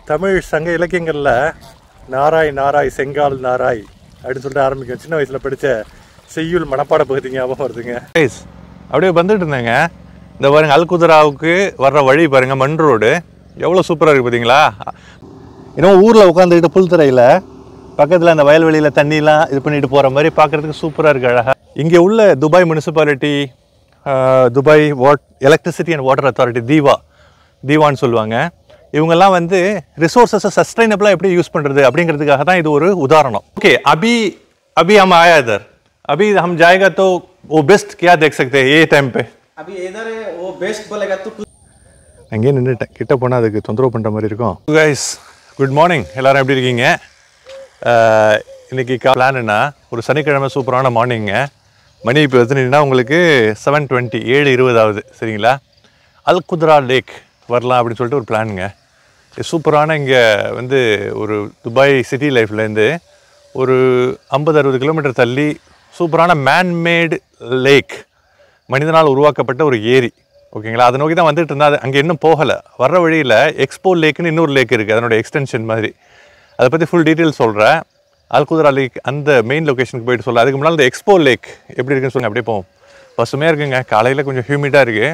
தமிழ் சங்க இலக்கியங்களில் நாராய் நாராய் செங்கால் நாராய் அப்படின்னு சொல்லிட்டு ஆரம்பிக்கும் சின்ன வயசில் படித்த செய்யுள் மனப்பாட பகுதி ஞாபகம் வருதுங்க கைஸ் அப்படியே வந்துட்டு இருந்தேங்க இந்த பாருங்க அல்குதராவுக்கு வர்ற வழி பாருங்க மண் ரோடு எவ்வளோ சூப்பராக இருக்குது பார்த்தீங்களா இன்னும் ஊரில் உட்காந்துக்கிட்டு புல்தரையில் பக்கத்தில் அந்த வயல்வெளியில் தண்ணிலாம் இது பண்ணிட்டு போகிற மாதிரி பார்க்குறதுக்கு சூப்பராக இருக்குது அழகாக இங்கே உள்ள Dubai municipality Dubai what electricity and water authority தீவா தீவான்னு சொல்லுவாங்க இவங்கெல்லாம் வந்து ரிசோர்ஸஸை சஸ்டைனபிளாக எப்படி யூஸ் பண்ணுறது அப்படிங்கிறதுக்காக தான் இது ஒரு உதாரணம் ஓகே அபி अभी हम आया इधर अभी हम जाएगा तो वो बेस्ट क्या देख सकते हैं ये टाइम पे अभी इधर है वो बेस्ट बोलेगा तो कुछ அங்கேயே நின்றுட்டேன் கிட்ட போனால் அதுக்கு தொந்தரவு பண்ணுற மாதிரி இருக்கும் கைஸ் குட் மார்னிங் எல்லாரும் எப்படி இருக்கீங்க அஹ், இன்னைக்கு பிளான்னா ஒரு சனிக்கிழமை சூப்பரான மார்னிங்க மணி இப்போ எத்தனைனா உங்களுக்கு செவன் டுவெண்ட்டி ஏழு இருபதாவது சரிங்களா அல் குத்ரா லேக் வரலாம் அப்படின்னு சொல்லிட்டு ஒரு பிளானுங்க இது சூப்பரான இங்கே வந்து ஒரு துபாய் சிட்டி லைஃப்லேருந்து ஒரு ஐம்பது அறுபது கிலோமீட்டர் தள்ளி சூப்பரான மேன்மேடு லேக் மனிதனால் உருவாக்கப்பட்ட ஒரு ஏரி ஓகேங்களா அதை நோக்கி தான் வந்துட்டு இருந்தா அது அங்கே இன்னும் போகலை வர்ற வழியில் எக்ஸ்போ லேக்குன்னு இன்னொரு லேக் இருக்குது அதனோட எக்ஸ்டென்ஷன் மாதிரி அதை பற்றி ஃபுல் டீட்டெயில் சொல்கிறேன் அல்குதரா லேக் அந்த மெயின் லொக்கேஷனுக்கு போயிட்டு சொல்ல அதுக்கு முன்னால் இந்த எக்ஸ்போ லேக் எப்படி இருக்குன்னு சொல்லுங்க அப்படியே போவோம் பசுமையாக இருக்குங்க காலையில் கொஞ்சம் ஹியூமிடாக இருக்குது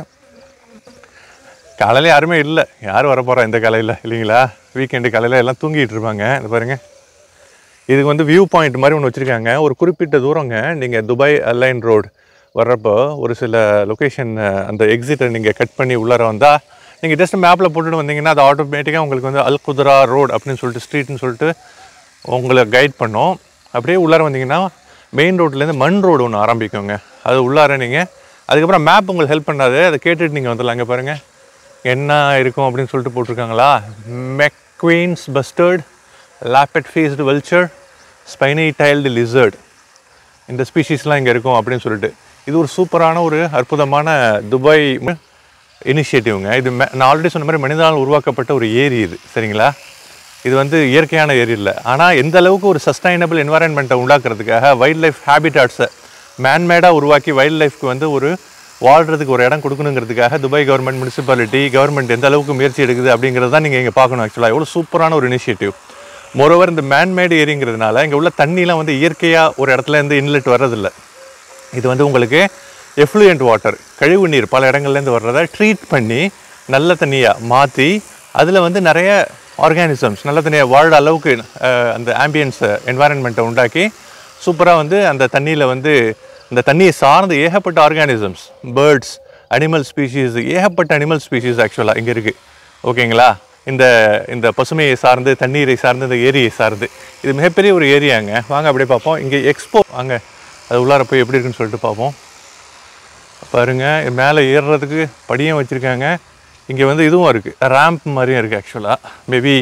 காலையில் யாருமே இல்லை யார் வர போகிறா இந்த காலையில் இல்லைங்களா வீக்கெண்டு காலையில் எல்லாம் தூங்கிட்டு இருப்பாங்க இந்த பாருங்க இதுக்கு வந்து வியூ பாயிண்ட் மாதிரி ஒன்று வச்சுருக்காங்க ஒரு குறிப்பிட்ட தூரங்க நீங்கள் துபாய் அலைன் ரோடு வர்றப்போ ஒரு சில லொக்கேஷன் அந்த எக்ஸிட்டை நீங்கள் கட் பண்ணி உள்ளார வந்தால் நீங்கள் ஜஸ்ட் மேப்பில் போட்டுட்டு வந்தீங்கன்னா அது ஆட்டோமேட்டிக்காக உங்களுக்கு வந்து அல் குத்ரா ரோடு அப்படின்னு சொல்லிட்டு ஸ்ட்ரீட்னு சொல்லிட்டு உங்களை கைட் பண்ணும் அப்படியே உள்ளார வந்தீங்கன்னா மெயின் ரோட்லேருந்து மண் ரோடு ஒன்று ஆரம்பிக்குங்க அது உள்ளார நீங்கள் அதுக்கப்புறம் மேப் உங்களுக்கு ஹெல்ப் பண்ணாது அதை கேட்டுட்டு நீங்கள் வந்துடலாம் அங்கே பாருங்கள் என்ன இருக்கும் அப்படின்னு சொல்லிட்டு போட்டிருக்காங்களா MacQueen's bustard lappet faced vulture spiny tailed lizard இந்த ஸ்பீஷீஸ்லாம் இங்கே இருக்கும் அப்படின்னு சொல்லிட்டு இது ஒரு சூப்பரான ஒரு அற்புதமான துபாய் இனிஷியேட்டிவ்ங்க இது மே- நான் ஆல்ரெடி சொன்ன மாதிரி மனிதனால் உருவாக்கப்பட்ட ஒரு ஏரி இது சரிங்களா இது வந்து இயற்கையான ஏரி இல்லை ஆனால் எந்த அளவுக்கு ஒரு சஸ்டைனபிள் என்வாரன்மெண்ட்டை உண்டாக்குறதுக்காக வைல்ட் லைஃப் ஹேபிட்டாட்ஸை மேன்மேடாக உருவாக்கி வைல்ட் லைஃப்க்கு வந்து ஒரு வாழ்கிறதுக்கு ஒரு இடம் கொடுக்கணுங்கிறதுக்காக துபாய் கவர்மெண்ட் முனிசிபாலிட்டி கவர்மெண்ட் எந்த அளவுக்கு முயற்சி எடுக்குது அப்படிங்கிறது தான் நீங்கள் இங்கே பார்க்கணும் ஆக்சுவலாக எவ்வளோ சூப்பரான ஒரு இனிஷியேட்டிவ் மோரோவர் இந்த மேன்மேடு ஏரிங்கிறதுனால இங்கே உள்ள தண்ணிலாம் வந்து இயற்கையாக ஒரு இடத்துல இருந்து இன்லெட் வர்றதில்லை இது வந்து உங்களுக்கு எஃப்ளூயன்ட் வாட்டர் கழிவு நீர் பல இடங்கள்லேருந்து வர்றதை ட்ரீட் பண்ணி நல்ல தண்ணியாக மாற்றி அதில் வந்து நிறைய ஆர்கானிசம்ஸ் நல்ல தண்ணியாக வாழ்ற அளவுக்கு அஹ், அந்த ஆம்பியன்ஸ் என்வாரன்மெண்ட்டை உண்டாக்கி சூப்பராக வந்து அந்த தண்ணியில் வந்து இந்த தண்ணியை சார்ந்து ஏகப்பட்ட ஆர்கானிசம்ஸ் பேர்ட்ஸ் அனிமல் ஸ்பீஷீஸ் ஏகப்பட்ட அனிமல் ஸ்பீஷீஸ் ஆக்சுவலாக இங்கே இருக்குது ஓகேங்களா இந்த இந்த பசுமையை சார்ந்து தண்ணீரை சார்ந்து இந்த ஏரியை சார்ந்து இது மிகப்பெரிய ஒரு ஏரியாங்க வாங்க அப்படியே பார்ப்போம் இங்கே எக்ஸ்போ வாங்க அது உள்ளார போய் எப்படி இருக்குன்னு சொல்லிட்டு பார்ப்போம் பாருங்க மேலே ஏறுறதுக்கு படியும் வச்சுருக்காங்க இங்கே வந்து இதுவும் இருக்குது ரேம்ப் மாதிரியும் இருக்குது ஆக்சுவலாக மேபி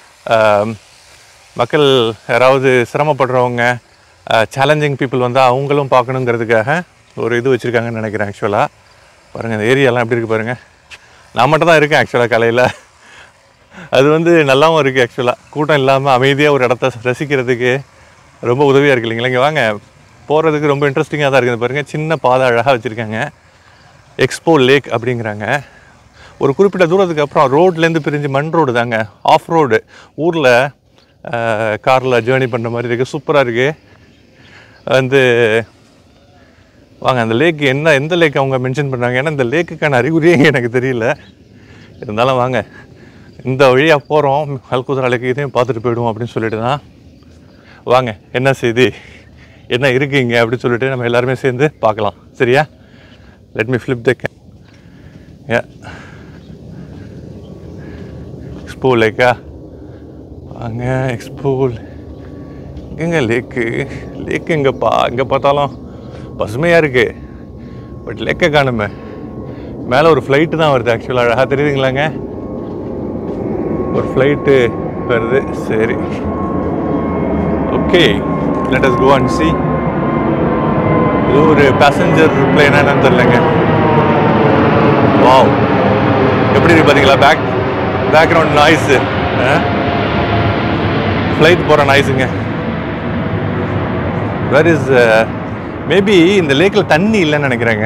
மக்கள் யாராவது சிரமப்படுறவங்க சேலஞ்சிங் பீப்புள் வந்தால் அவங்களும் பார்க்கணுங்கிறதுக்காக ஒரு இது வச்சுருக்காங்கன்னு நினைக்கிறேன் ஆக்சுவலாக பாருங்கள் இந்த ஏரியாலாம் எப்படி இருக்குது பாருங்கள் நான் மட்டும் தான் இருக்கேன் ஆக்சுவலாக காலையில் அது வந்து நல்லாவும் இருக்குது ஆக்சுவலாக கூட்டம் இல்லாமல் அமைதியாக ஒரு இடத்த ரசிக்கிறதுக்கு ரொம்ப உதவியாக இருக்கு இல்லைங்களா இங்கே வாங்க போகிறதுக்கு ரொம்ப இன்ட்ரெஸ்டிங்காக தான் இருக்குது பாருங்கள் சின்ன பாதை அழகாக வச்சுருக்காங்க எக்ஸ்போ லேக் அப்படிங்கிறாங்க ஒரு குறிப்பிட்ட தூரத்துக்கு அப்புறம் ரோட்லேருந்து பிரிஞ்சு மண் ரோடு தாங்க ஆஃப் ரோடு ஊரில் காரில் ஜேர்னி பண்ணுற மாதிரி இருக்குது சூப்பராக இருக்குது வந்து வாங்க அந்த லேக் என்ன எந்த லேக் அவங்க மென்ஷன் பண்ணாங்க ஏன்னா இந்த லேக்குக்கான அறிகுறியே எனக்கு தெரியல இருந்தாலும் வாங்க இந்த வழியாக போகிறோம் அல்குதரா லேக் இதையும் பார்த்துட்டு போயிடுவோம் அப்படின்னு சொல்லிட்டு தான் வாங்க என்ன செய்தி என்ன இருக்குங்க அப்படின்னு சொல்லிட்டு நம்ம எல்லாருமே சேர்ந்து பார்க்கலாம் சரியா let me flip the a expo லேக்கா வாங்க எக்ஸ்போ எங்கங்க லேக்கு லேக் எங்கப்பா எங்கே பார்த்தாலும் பசுமையாக இருக்கு பட் லேக்கை காணுமே மேலே ஒரு ஃப்ளைட்டு தான் வருது ஆக்சுவலாக அழகாக தெரியுதுங்களாங்க ஒரு ஃப்ளைட்டு வருது சரி okay let us go and see இது ஒரு பேசஞ்சர் பிளேனா என்னன்னு தெரிலங்க வாவ் எப்படி இருக்கு பார்த்தீங்களா பேக் பேக்ரவுண்ட் நாய்ஸு ஃப்ளைட் போகிற நாய்ஸுங்க வேர் இஸ் மேபி இந்த லேக்கில் தண்ணி இல்லைன்னு நினைக்கிறேங்க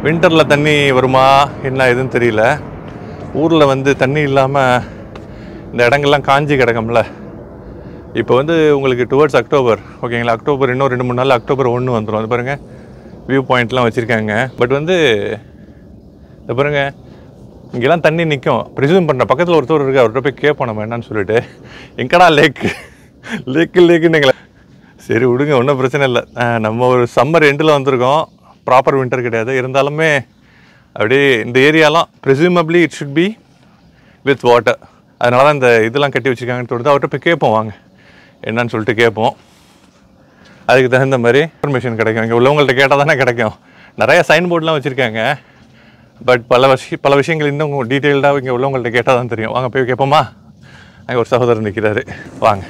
வின்டரில் தண்ணி வருமா என்ன எதுன்னு தெரியல ஊரில் வந்து தண்ணி இல்லாமல் இந்த இடங்கள்லாம் காஞ்சி கிடக்கும்ல இப்போ வந்து உங்களுக்கு டுவர்ட்ஸ் அக்டோபர் ஓகேங்களா அக்டோபர் இன்னும் ரெண்டு மூணு நாள் அக்டோபர் ஒன்று வந்துடும் அது பாருங்கள் வியூ பாயிண்ட்லாம் வச்சுருக்காங்க பட் வந்து இது பாருங்க இங்கெல்லாம் தண்ணி நிற்கும் ப்ரிசூம் பண்ண பக்கத்தில் ஒருத்தர் இருக்கு அவர்கிட்ட போய் கேட்போம் நம்ம என்னன்னு சொல்லிட்டு எங்கடா லேக்கு லேக்கு லேக்குன்னு சரி விடுங்க ஒன்றும் பிரச்சனை இல்லை அஹ் நம்ம ஒரு சம்மர் எண்டில் வந்திருக்கோம் ப்ராப்பர் வின்டர் கிடையாது இருந்தாலுமே அப்படியே இந்த ஏரியாலாம் presumably it should be with water அதனால தான் இந்த இதெல்லாம் கட்டி வச்சுருக்காங்கன்னு தோணுது அவர்கிட்ட போய் கேட்போம் வாங்க என்னன்னு சொல்லிட்டு கேட்போம் அதுக்கு தகுந்த மாதிரி இன்ஃபர்மேஷன் கிடைக்கும் இங்கே உள்ளவங்கள்ட்ட கேட்டால் தானே கிடைக்கும் நிறைய சைன் போர்ட்லாம் வச்சுருக்காங்க பட் பல விஷய பல விஷயங்கள் இன்னும் டீட்டெயில்டாக இங்கே உள்ளவங்கள்ட்ட கேட்டால் தான் தெரியும் வாங்க போய் கேட்போமா அங்கே ஒரு சகோதரர் நிற்கிறாரு வாங்க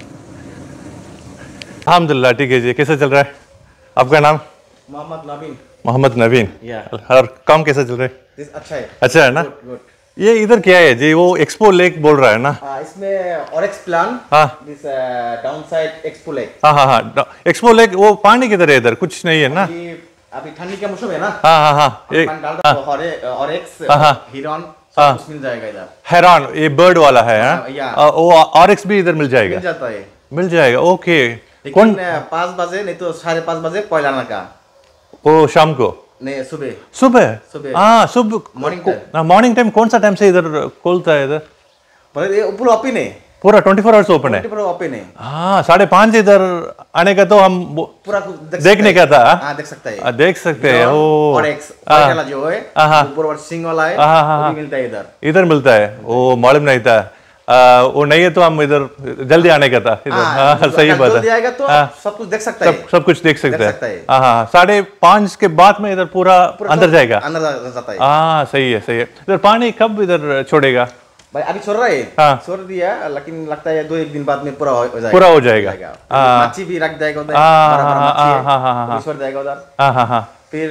अलहमदिल्ला ठीक है जी कैसा चल रहा है आपका नाम मोहम्मद नवीन मोहम्मद नवीन Yeah. और काम कैसा चल रहा है दिस अच्छा है अच्छा है ना गुड ये इधर क्या है जी वो एक्सपो लेक बोल रहा है ना इसमें और एक्स प्लान हाँ this down side expo lake हाँ हाँ हाँ एक्सपो लेक वो पानी किधर है इधर कुछ नहीं है ना अभी अभी ठंडी का मौसम है ना हाँ हाँ हाँ एक पानी डाल दो और और एक्स हाँ, हाँ। हिरन हाँ। सब कुछ मिल जाएगा इधर हैरान ये बर्ड वाला है हाँ? हाँ, या। आ, वो आर एक्स भी इधर मिल जाएगा मिल जाता है मिल जाएगा ओके लेकिन कौन अ, पाँच बजे नहीं तो साढ़े पाँच बजे पहलाना का वो शाम को नहीं सुबह सुबह सुबह। हाँ सुबह मॉर्निंग टाइम मॉर्निंग टाइम कौन सा टाइम से इधर खोलता है इधर मतलब ये पूरा ओपन है पूरा ट्वेंटी फोर आवर्स ओपन है पूरा ओपन है हाँ साढ़े पाँच इधर आने का तो हम वो- पूरा कुछ देख देखने सकते का हैं। था हाँ देख सकते आ, हैं देख सकते हैं हिरन ओ और एक्स हाँ। वाला जो है हाँ, हाँ। ऊपर वाला सिंग वाला है हाँ, हाँ, हाँ, वो भी मिलता है इधर इधर मिलता है वो मालूम नहीं था आ, वो नहीं है तो हम इधर जल्दी आने का था इधर हाँ, जब सही अगर बात जल्दी है आएगा तो हाँ। सब कुछ देख सकता है सब सब कुछ देख सकते देख सकता हैं है। हाँ हाँ साढ़े पाँच के बाद में इधर पूरा अंदर जाएगा अंदर जा- जाता है हाँ सही है सही है इधर पानी कब इधर छोड़ेगा भाई अभी छोड़ रहा है हाँ। छोड़ दिया लेकिन लगता है दो एक दिन बाद में पूरा हो हो जाएगा पूरा हो जाएगा। हाँ। मच्छी भी रख जाएगा उधर हाँ, बड़ा बड़ा हाँ, मच्छी है हाँ, हाँ, हाँ, वो भी छोड़ जाएगा उधर हाँ हाँ हाँ फिर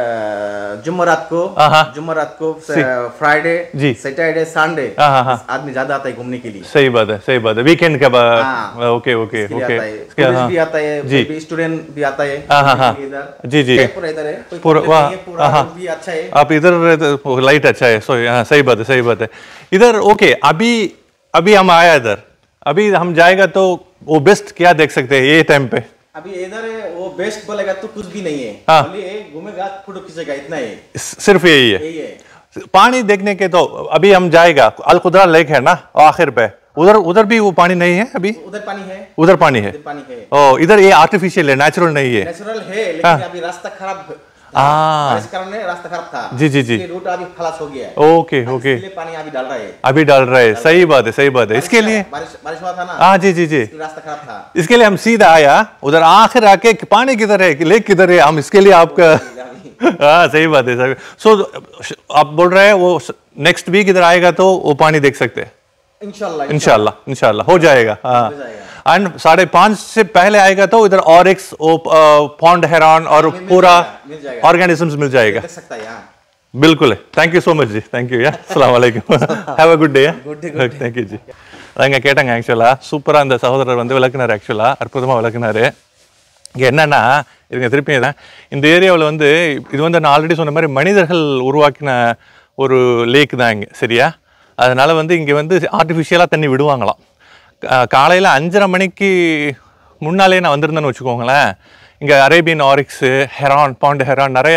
अ, जुम्मरात को हाँ, हाँ। जुम्मरात को फ्राइडे जी। सैटरडे संडे हाँ, हाँ, हाँ। आदमी ज्यादा आता है घूमने के लिए सही बात है सही बात है वीकेंड का हाँ। बाद ओके ओके इसके लिए ओके आता है इसके- पुलिस हाँ। भी आता है जी। कोई भी स्टूडेंट भी आता है हाँ, हाँ, घूमने हाँ। के लिए इधर जी, जी। पूरा इधर है कोई पूरा- प्रॉब्लम वाह, नहीं है, पूरा हाँ, भी अच्छा है आप इधर रहते- वो लाइट अच्छा है सो हाँ सही बात है सही बात है इधर ओके अभी अभी हम आया इधर अभी हम जाएगा तो वो बेस्ट क्या देख सकते हैं ये टाइम पे अभी इधर है, वो बेस्ट बोलेगा तो कुछ भी नहीं है हाँ। खाली है, घूमेगा फोटो खींचेगा इतना है स- सिर्फ यही है यही है पानी देखने के तो अभी हम जाएगा अल खुदरा लेक है ना आखिर पे उधर उधर भी वो पानी नहीं है अभी उधर पानी है उधर पानी है उधर पानी है ओ इधर ये आर्टिफिशियल है नेचुरल नहीं है नेचुरल है लेकिन अभी रास्ता खराब हाँ। बारिश के कारण है, रास्ता खराब था जी, जी, जी। इसलिए रूट अभी खलास हो गया है ओके ओके इसके लिए पानी अभी डाल रहा है अभी डाल रहे हैं सही बात है सही बात है इसके लिए बारिश बारिश हुआ था ना हाँ जी जी जी इसलिए रास्ता खराब था इसके लिए हम सीधा आया उधर आखिर आके कि पानी किधर है कि लेक किधर है हम इसके लिए आपका हाँ सही बात है सर सो आप बोल रहे हैं वो नेक्स्ट वीक इधर आएगा तो वो पानी देख सकते हैं इंशाल्लाह इनशाला इनशाला हो जाएगा हाँ हो जाएगा। एंड साढ़े पाँच से पहले आएगा तो इधर और एक पॉन्ड हेरॉन और मिल पूरा जाएगा, मिल जाएगा। ऑर्गेनिजम्स मिल जाएगा देख सकता है यहाँ बिल्कुल thank you so much ji thank you yeah அஸ்லாம் வலைக்கும் have a good day thank you ji அதாங்க கேட்டாங்க ஆக்சுவலாக சூப்பராக அந்த சகோதரர் வந்து விளக்குனார் ஆக்சுவலாக அற்புதமாக விளக்குனாரு இங்கே என்னன்னா இருங்க திருப்பி தான் இந்த ஏரியாவில் வந்து இது வந்து நான் ஆல்ரெடி சொன்ன மாதிரி மனிதர்கள் உருவாக்கின ஒரு லேக் தான் இங்கே சரியா அதனால் வந்து இங்கே வந்து ஆர்டிஃபிஷியலாக தண்ணி விடுவாங்களாம் காலையில் அஞ்சரை மணிக்கு முன்னாலே நான் வந்திருந்தேன்னு வச்சுக்கோங்களேன் இங்கே Arabian oryx heron pond heron நிறைய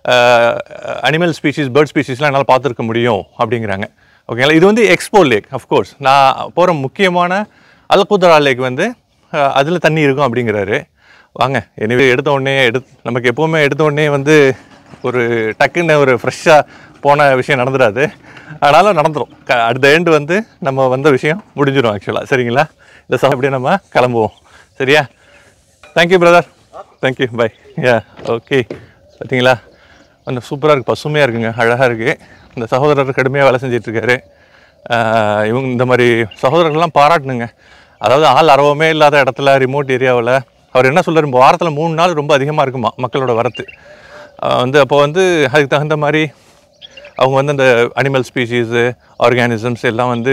அனிமல் ஸ்பீஷீஸ் பேர்ட் ஸ்பீஷீஸ்லாம் என்னால் பார்த்துருக்க முடியும் அப்படிங்கிறாங்க ஓகேங்களா இது வந்து எக்ஸ்போ லேக் அஃப்கோர்ஸ் நான் போகிற முக்கியமான அல்குதரா லேக் வந்து அதில் தண்ணி இருக்கும் அப்படிங்கிறாரு வாங்க எனவே எடுத்த உடனே எடு நமக்கு எப்போவுமே எடுத்த உடனே வந்து ஒரு டக்குன்னு ஒரு ஃப்ரெஷ்ஷாக போன விஷயம் நடந்துடாது ஆனாலும் நடந்துடும் க அடுத்த எண்டு வந்து நம்ம வந்த விஷயம் முடிஞ்சிடும் ஆக்சுவலாக சரிங்களா இந்த சமயம் அப்படியே நம்ம கிளம்புவோம் சரியா thank you brother thank you bye yeah okay பார்த்தீங்களா அந்த சூப்பராக இருக்குது பசுமையாக இருக்குங்க அழகாக இருக்குது இந்த சகோதரர் கடுமையாக வேலை செஞ்சிட்ருக்காரு இவங்க இந்த மாதிரி சகோதரர்கள்லாம் பாராட்டணுங்க அதாவது ஆள் அரவமே இல்லாத இடத்துல ரிமோட் ஏரியாவில் அவர் என்ன சொல்றாரு வாரத்தில் மூணு நாள் ரொம்ப அதிகமாக இருக்குமா மக்களோட வரத்து ஆஹ் வந்து அப்போ வந்து அதுக்கு தகுந்த மாதிரி அவங்க வந்து அந்த அனிமல் ஸ்பீஷீஸு ஆர்கானிசம்ஸ் எல்லாம் வந்து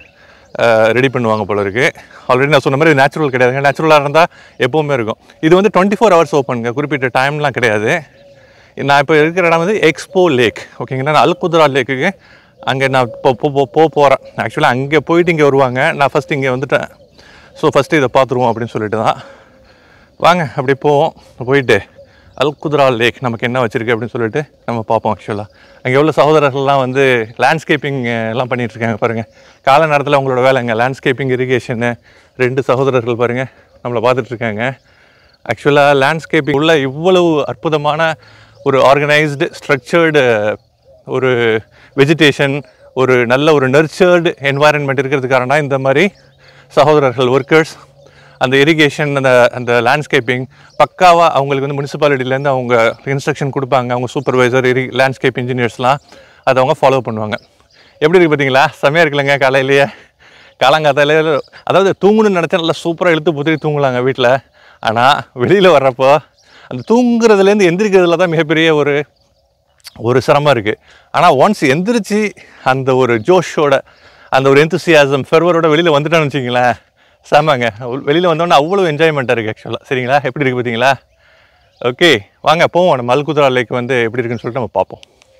ரெடி பண்ணுவாங்க போல இருக்கு ஆல்ரெடி நான் சொன்ன மாதிரி நேச்சுரல் கிடையாதுங்க நேச்சுரலாக இருந்தால் எப்போவுமே இருக்கும் இது வந்து டுவெண்ட்டி ஃபோர் ஹவர்ஸ் ஓப்பனுங்க குறிப்பிட்ட டைம்லாம் கிடையாது நான் இப்போ இருக்கிற இடம் வந்து எக்ஸ்போ லேக் ஓகேங்களா நான் அல்குத்ரா லேக்குக்கு அங்கே நான் இப்போ போ போக போகிறேன் ஆக்சுவலாக அங்கே போயிட்டு இங்கே வருவாங்க நான் ஃபஸ்ட்டு இங்கே வந்துட்டேன் ஸோ ஃபஸ்ட்டு இதை பார்த்துருவோம் அப்படின்னு சொல்லிட்டு தான் வாங்க அப்படி போவோம் போயிட்டு அல் குத்ரா லேக் நமக்கு என்ன வச்சிருக்கு அப்படின்னு சொல்லிட்டு நம்ம பார்ப்போம் ஆக்சுவலாக அங்கே எவ்வளோ சகோதரர்கள்லாம் வந்து லேண்ட்ஸ்கேப்பிங் எல்லாம் பண்ணிட்டு இருக்காங்க பாருங்கள் கால நேரத்தில் உங்களோட வேலைங்க லேண்ட்ஸ்கேப்பிங் இரிகேஷனு ரெண்டு சகோதரர்கள் பாருங்கள் நம்மளை பார்த்துட்டு இருக்காங்க ஆக்சுவலாக லேண்ட்ஸ்கேப்பிங் உள்ள இவ்வளவு அற்புதமான ஒரு ஆர்கனைஸ்டு ஸ்ட்ரக்சர்டு ஒரு வெஜிடேஷன் ஒரு நல்ல ஒரு நர்ச்சர்டு என்வாயன்மெண்ட் இருக்கிறது காரணம் இந்த மாதிரி சகோதரர்கள் ஒர்க்கர்ஸ் அந்த இரிகேஷன் அந்த அந்த லேண்ட்ஸ்கேப்பிங் பக்காவாக அவங்களுக்கு வந்து முனிசிபாலிட்டிலேருந்து அவங்க இன்ஸ்ட்ரக்ஷன் கொடுப்பாங்க அவங்க சூப்பர்வைசர் இரி லேண்ட்ஸ்கேப் இன்ஜினியர்ஸ்லாம் அதை அவங்க ஃபாலோ பண்ணுவாங்க எப்படி இருக்கு பார்த்தீங்களா செமையாக இருக்குல்லங்க காலையிலேயே காலங்காத்தாலே அதாவது தூங்கணும்னு நினச்சா நல்லா சூப்பராக இழுத்து புத்திரி தூங்கலாங்க வீட்டில் ஆனால் வெளியில் வர்றப்போ அந்த தூங்குறதுலேருந்து எந்திரிக்கிறதுல தான் மிகப்பெரிய ஒரு ஒரு சிரமம் இருக்குது ஆனால் ஒன்ஸ் எந்திரிச்சு அந்த ஒரு ஜோஷோட அந்த ஒரு எந்தூசியாசம் ஃபெர்வரோட வெளியில் வந்துட்டோன்னு வச்சிங்களேன் செமங்க வெளியில் வந்தோடனே அவ்வளோ என்ஜாய்மெண்ட்டாக இருக்குது ஆக்சுவலாக சரிங்களா எப்படி இருக்குது பார்த்தீங்களா ஓகே வாங்க போவோம் நம்ம அல்குத்ரா லேக் வந்து எப்படி இருக்குன்னு சொல்லிட்டு நம்ம பார்ப்போம்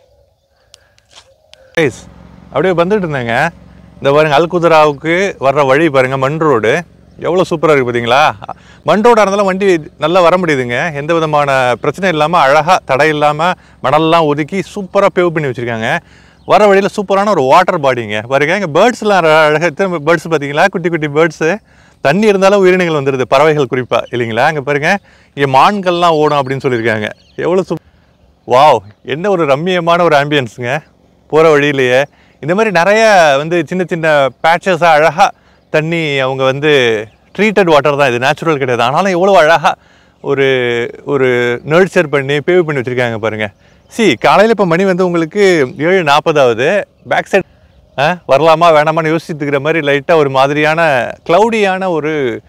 கைஸ் அப்படியே வந்துட்டு இருந்தேங்க இந்த பாருங்க அல்குத்ராவுக்கு வர்ற வழி பாருங்க மண் ரோடு எவ்வளோ சூப்பராக இருக்குது பார்த்தீங்களா மண் ரோடாக இருந்தாலும் வண்டி நல்லா வர முடியுதுங்க எந்த விதமான பிரச்சனை இல்லாமல் அழகாக தடை இல்லாமல் மணல்லாம் ஒதுக்கி சூப்பராக பேவ் பண்ணி வச்சுருக்காங்க வர வழியில் சூப்பரான ஒரு வாட்டர் பாடிங்க பாருங்க இங்கே பேர்ட்ஸ்லாம் அழகாக பேர்ட்ஸ் பார்த்தீங்களா குட்டி குட்டி பேர்ட்ஸு தண்ணி இருந்தாலும் உயிரினங்கள் வந்துடுது பறவைகள் குறிப்பாக இல்லைங்களா அங்கே பாருங்க இங்கே மான்கள்லாம் ஓடும் அப்படின்னு சொல்லியிருக்காங்க எவ்வளோ சூப் வாவ் என்ன ஒரு ரம்மியமான ஒரு ஆம்பியன்ஸுங்க போகிற வழியிலேயே இந்த மாதிரி நிறைய வந்து சின்ன சின்ன பேச்சஸாக அழகாக தண்ணி அவங்க வந்து ட்ரீட்டட் வாட்டர் தான் இது நேச்சுரல் கிடையாது ஆனாலும் எவ்வளோ அழகாக ஒரு ஒரு நர்ச்சர் பண்ணி பேவ் பண்ணி வச்சுருக்காங்க பாருங்கள் சி காலையில் இப்போ மணி வந்து உங்களுக்கு ஏழு நாற்பதாவது பேக் சைட் வரலாமா வேணாமான்னு யோசிச்சுட்டுக்கிற மாதிரி லைட்டாக ஒரு மாதிரியான க்ளவுடியான ஒரு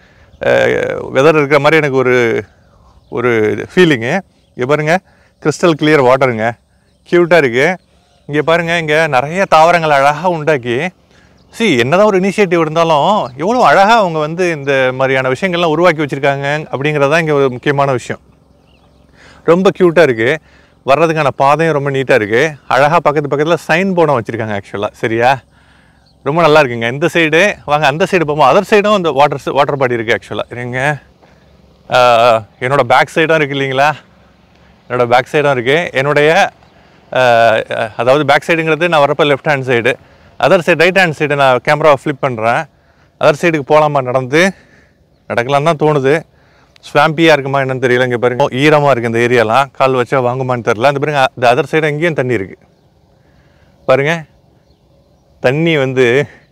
வெதர் இருக்கிற மாதிரி எனக்கு ஒரு ஒரு ஃபீலிங்கு இங்கே பாருங்கள் கிறிஸ்டல் கிளியர் வாட்டருங்க க்யூட்டாக இருக்குது இங்கே பாருங்கள் இங்கே நிறைய தாவரங்கள் அழகாக உண்டாக்கி சி என்னதான் ஒரு இனிஷியேட்டிவ் இருந்தாலும் எவ்வளோ அழகாக அவங்க வந்து இந்த மாதிரியான விஷயங்கள்லாம் உருவாக்கி வச்சுருக்காங்க அப்படிங்கிறதான் இங்கே ஒரு முக்கியமான விஷயம் ரொம்ப க்யூட்டாக இருக்குது வர்றதுக்கான பாதையும் ரொம்ப நீட்டாக இருக்குது அழகாக பக்கத்து பக்கத்தில் சைன் போர்டும் வச்சுருக்காங்க ஆக்சுவலாக சரியா ரொம்ப நல்லா இருக்குங்க இந்த சைடு வாங்க அந்த சைடு போவோம் அதர் சைடும் இந்த வாட்டர் வாட்டர் பாடி இருக்குது ஆக்சுவலாக இருங்க ஆஹ், என்னோட பேக் சைடும் இருக்குது இல்லைங்களா என்னோட பேக் சைடும் இருக்குது என்னுடைய ஆஹ், அதாவது பேக் சைடுங்கிறது நான் வரப்போ left hand side other side right hand side நான் கேமராவை ஃப்ளிப் பண்ணுறேன் அதர் சைடுக்கு போகலாமா நடந்து நடக்கலாம் தான் தோணுது ஸ்வாம்பியாக இருக்குமா என்னன்னு தெரியல இங்கே பாருங்க ஈரமாக இருக்குது இந்த ஏரியாலாம் கால் வச்சா வாங்குமான்னு தெரியல அந்த பாருங்க இந்த அதர் சைடு எங்கேயும் தண்ணி இருக்குது பாருங்க தண்ணி வந்து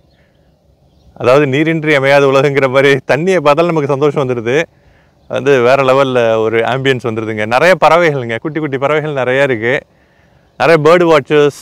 அதாவது நீரின்றி அமையாத உலகங்கிற மாதிரி தண்ணியை பார்த்தாலும் நமக்கு சந்தோஷம் வந்துடுது வந்து வேறு லெவலில் ஒரு ஆம்பியன்ஸ் வந்துடுதுங்க நிறைய பறவைகள்ங்க குட்டி குட்டி பறவைகள் நிறைய இருக்குது நிறைய bird watchers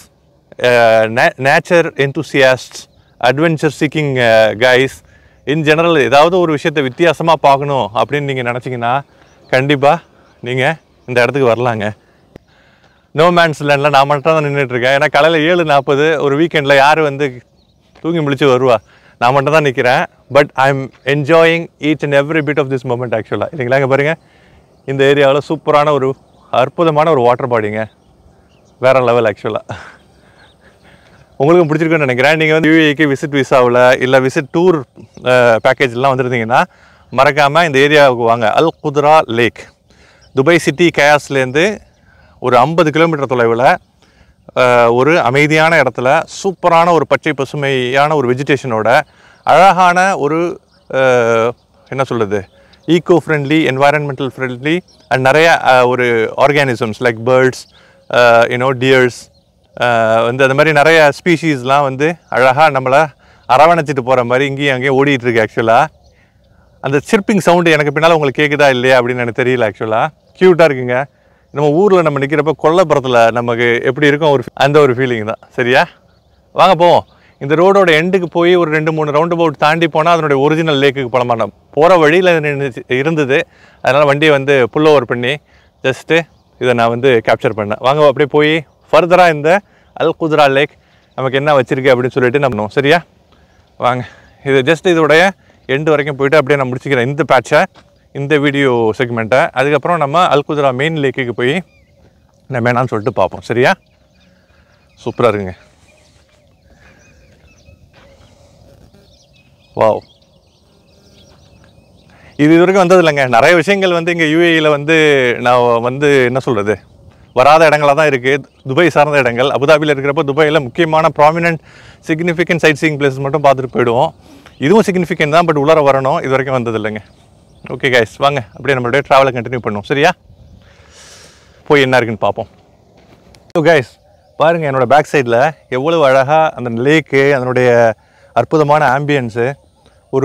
nature enthusiasts adventure seeking guys in general ஏதாவது ஒரு விஷயத்தை வித்தியாசமாக பார்க்கணும் அப்படின்னு நீங்கள் நினச்சிங்கன்னா கண்டிப்பாக நீங்கள் இந்த இடத்துக்கு வரலாங்க நோ மேன்ஸ் லேண்டில் நான் மட்டும் தான் நின்றுட்டு இருக்கேன் ஏன்னா காலையில் ஏழு நாற்பது ஒரு வீக்கெண்டில் யார் வந்து தூங்கி முழிச்சு வருவா நான் மட்டும் தான் நிற்கிறேன் but I am enjoying each and every bit of this moment ஆக்சுவலாக இல்லைங்களா இங்கே பாருங்கள் இந்த ஏரியாவில் சூப்பரான ஒரு அற்புதமான ஒரு வாட்டர் பாடிங்க வேறு லெவல் ஆக்சுவலாக உங்களுக்கும் பிடிச்சிருக்குன்னு நினைக்கிறேன் நீங்கள் வந்து யூஏக்கு விசிட் விசாவில் இல்லை விசிட் டூர் பேக்கேஜ்லாம் வந்திருந்தீங்கன்னா மறக்காமல் இந்த ஏரியாவுக்கு வாங்க Al Qudra lake Dubai city கயாஸ்லேருந்து ஒரு ஐம்பது கிலோமீட்டர் தொலைவில் அஹ், ஒரு அமைதியான இடத்துல சூப்பரான ஒரு பச்சை பசுமையான ஒரு வெஜிடேஷனோட அழகான ஒரு அஹ், என்ன சொல்கிறது eco friendly environmental friendly and நிறைய அஹ், ஒரு organisms like birds you know deers வந்து அந்த மாதிரி நிறைய ஸ்பீஷீஸ்லாம் வந்து அழகாக நம்மளை அரவணைச்சிட்டு போகிற மாதிரி இங்கேயும் அங்கேயும் ஓடிட்டு இருக்கு ஆக்சுவலாக அந்த சிர்பிங் சவுண்டு எனக்கு பின்னால் உங்களுக்கு கேட்குதா இல்லையா அப்படின்னு எனக்கு தெரியல ஆக்சுவலாக க்யூட்டாக இருக்குங்க நம்ம ஊரில் நம்ம நிற்கிறப்ப கொல்லப்புறத்தில் நமக்கு எப்படி இருக்கும் ஒரு அந்த ஒரு ஃபீலிங் தான் சரியா வாங்க போவோம் இந்த ரோடோட எண்டுக்கு போய் ஒரு ரெண்டு மூணு ரவுண்ட் அபவுட் தாண்டி போனால் அதனுடைய ஒரிஜினல் லேக்குக்கு போகலாமா நம்ம போகிற வழியில் நின்னுச்சு- இருந்தது அதனால் வண்டியை வந்து புல் ஓவர் பண்ணி ஜஸ்ட்டு இதை நான் வந்து கேப்சர் பண்ணேன் வாங்க அப்படியே போய் ஃபர்தராக இந்த அல் குத்ரா லேக் நமக்கு என்ன வச்சிருக்கு அப்படின்னு சொல்லிட்டு நம்ம சரியா வாங்க இது ஜஸ்ட் இதோடைய எண்டு வரைக்கும் போயிட்டு அப்படியே நான் முடிச்சுக்கிறேன் இந்த பேட்சை இந்த வீடியோ செக்மெண்ட்டை அதுக்கப்புறம் நம்ம அல்குத்ரா மெயின் லேக்குக்கு போய் நம்ம என்னன்னு சொல்லிட்டு பார்ப்போம் சரியா சூப்பராக இருக்குங்க வாவ் இது இது வரைக்கும் வந்தது இல்லைங்க நிறைய விஷயங்கள் வந்து இங்கே யூஏஇயில் வந்து நான் வந்து என்ன சொல்கிறது வராத இடங்களாக தான் இருக்குது துபாய் சார்ந்த இடங்கள் அபுதாபியில் இருக்கிறப்ப துபாயில் முக்கியமான prominent significant sightseeing places மட்டும் பார்த்துட்டு போயிடுவோம் இதுவும் சிக்னிஃபிகன்ட் தான் பட் உள்ளார வரணும் இது வரைக்கும் வந்தது இல்லைங்க ஓகே கைஸ் வாங்க அப்படியே நம்மளுடைய ட்ராவலை கண்டினியூ பண்ணுவோம் சரியா போய் என்ன இருக்குன்னு பார்ப்போம் ஸோ கைஸ் பாருங்கள் என்னோட பேக் சைடில் எவ்வளவு அழகாக அந்த லேக்கு அதனுடைய அற்புதமான ஆம்பியன்ஸு ஒரு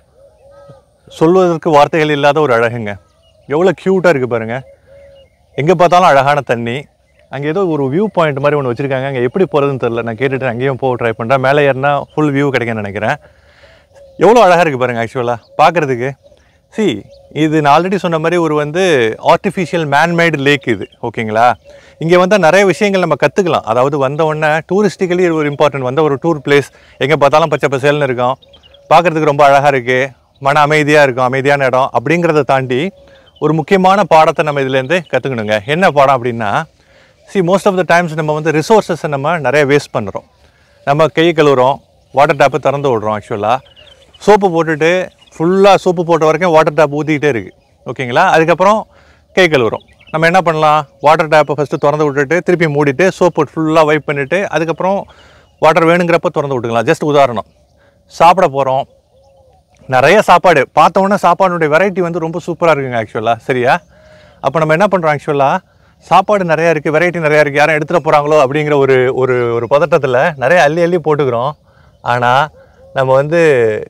சொல்வதற்கு வார்த்தைகள் இல்லாத ஒரு அழகுங்க எவ்வளோ க்யூட்டாக இருக்குது பாருங்கள் எங்கே பார்த்தாலும் அழகான தண்ணி அங்கே ஏதோ ஒரு வியூ பாயிண்ட் மாதிரி ஒன்று வச்சுருக்காங்க அங்கே எப்படி போகிறதுன்னு தெரில நான் கேட்டுட்டு அங்கேயும் போக ட்ரை பண்ணுறேன் மேலே ஏறினா ஃபுல் வியூ கிடைக்கும்னு நினைக்கிறேன் எவ்வளோ அழகாக இருக்குது பாருங்கள் ஆக்சுவலாக பார்க்குறதுக்கு சி இது நான் ஆல்ரெடி சொன்ன மாதிரி ஒரு வந்து ஆர்டிஃபிஷியல் மேன்மேடு லேக் இது ஓகேங்களா இங்கே வந்தால் நிறைய விஷயங்கள் நம்ம கற்றுக்கலாம் அதாவது வந்த உடனே டூரிஸ்டிக்கலி ஒரு இம்பார்ட்டன்ட் வந்த ஒரு டூர் பிளேஸ் எங்கே பார்த்தாலும் பச்சை பசேல்னு இருக்கும் பார்க்குறதுக்கு ரொம்ப அழகாக இருக்குது மன அமைதியாக இருக்கும் அமைதியான இடம் அப்படிங்கிறத தாண்டி ஒரு முக்கியமான பாடத்தை நம்ம இதுலேருந்து கற்றுக்கணுங்க என்ன பாடம் அப்படின்னா சி மோஸ்ட் ஆஃப் த டைம்ஸ் நம்ம வந்து ரிசோர்ஸஸை நம்ம நிறைய வேஸ்ட் பண்ணுறோம் நம்ம கை கழுவுறோம் வாட்டர் டேப்பை திறந்து விடுறோம் ஆக்சுவலாக சோப்பு போட்டுட்டு ஃபுல்லாக சோப்பு போட்ட வரைக்கும் வாட்டர் டேப் ஊற்றிக்கிட்டே இருக்குது ஓகேங்களா அதுக்கப்புறம் கை கழுவுறோம் நம்ம என்ன பண்ணலாம் வாட்டர் டேப்பை ஃபஸ்ட்டு திறந்து விட்டுட்டு திருப்பி மூடிட்டு சோப் போட்டு ஃபுல்லாக வைப் பண்ணிவிட்டு அதுக்கப்புறம் வாட்டர் வேணுங்கிறப்ப திறந்து விட்டுக்கலாம் ஜஸ்ட் உதாரணம் சாப்பிட போகிறோம் நிறைய சாப்பாடு பார்த்த உடனே சாப்பாடுடைய வெரைட்டி வந்து ரொம்ப சூப்பராக இருக்குங்க ஆக்சுவலாக சரியா அப்போ நம்ம என்ன பண்ணுறோம் ஆக்சுவலாக சாப்பாடு நிறையா இருக்குது வெரைட்டி நிறையா இருக்குது யாரும் எடுத்துகிட்டு போகிறாங்களோ அப்படிங்கிற ஒரு ஒரு ஒரு பதட்டத்தில் நிறைய அள்ளி அள்ளி போட்டுக்கிறோம் ஆனால் நம்ம வந்து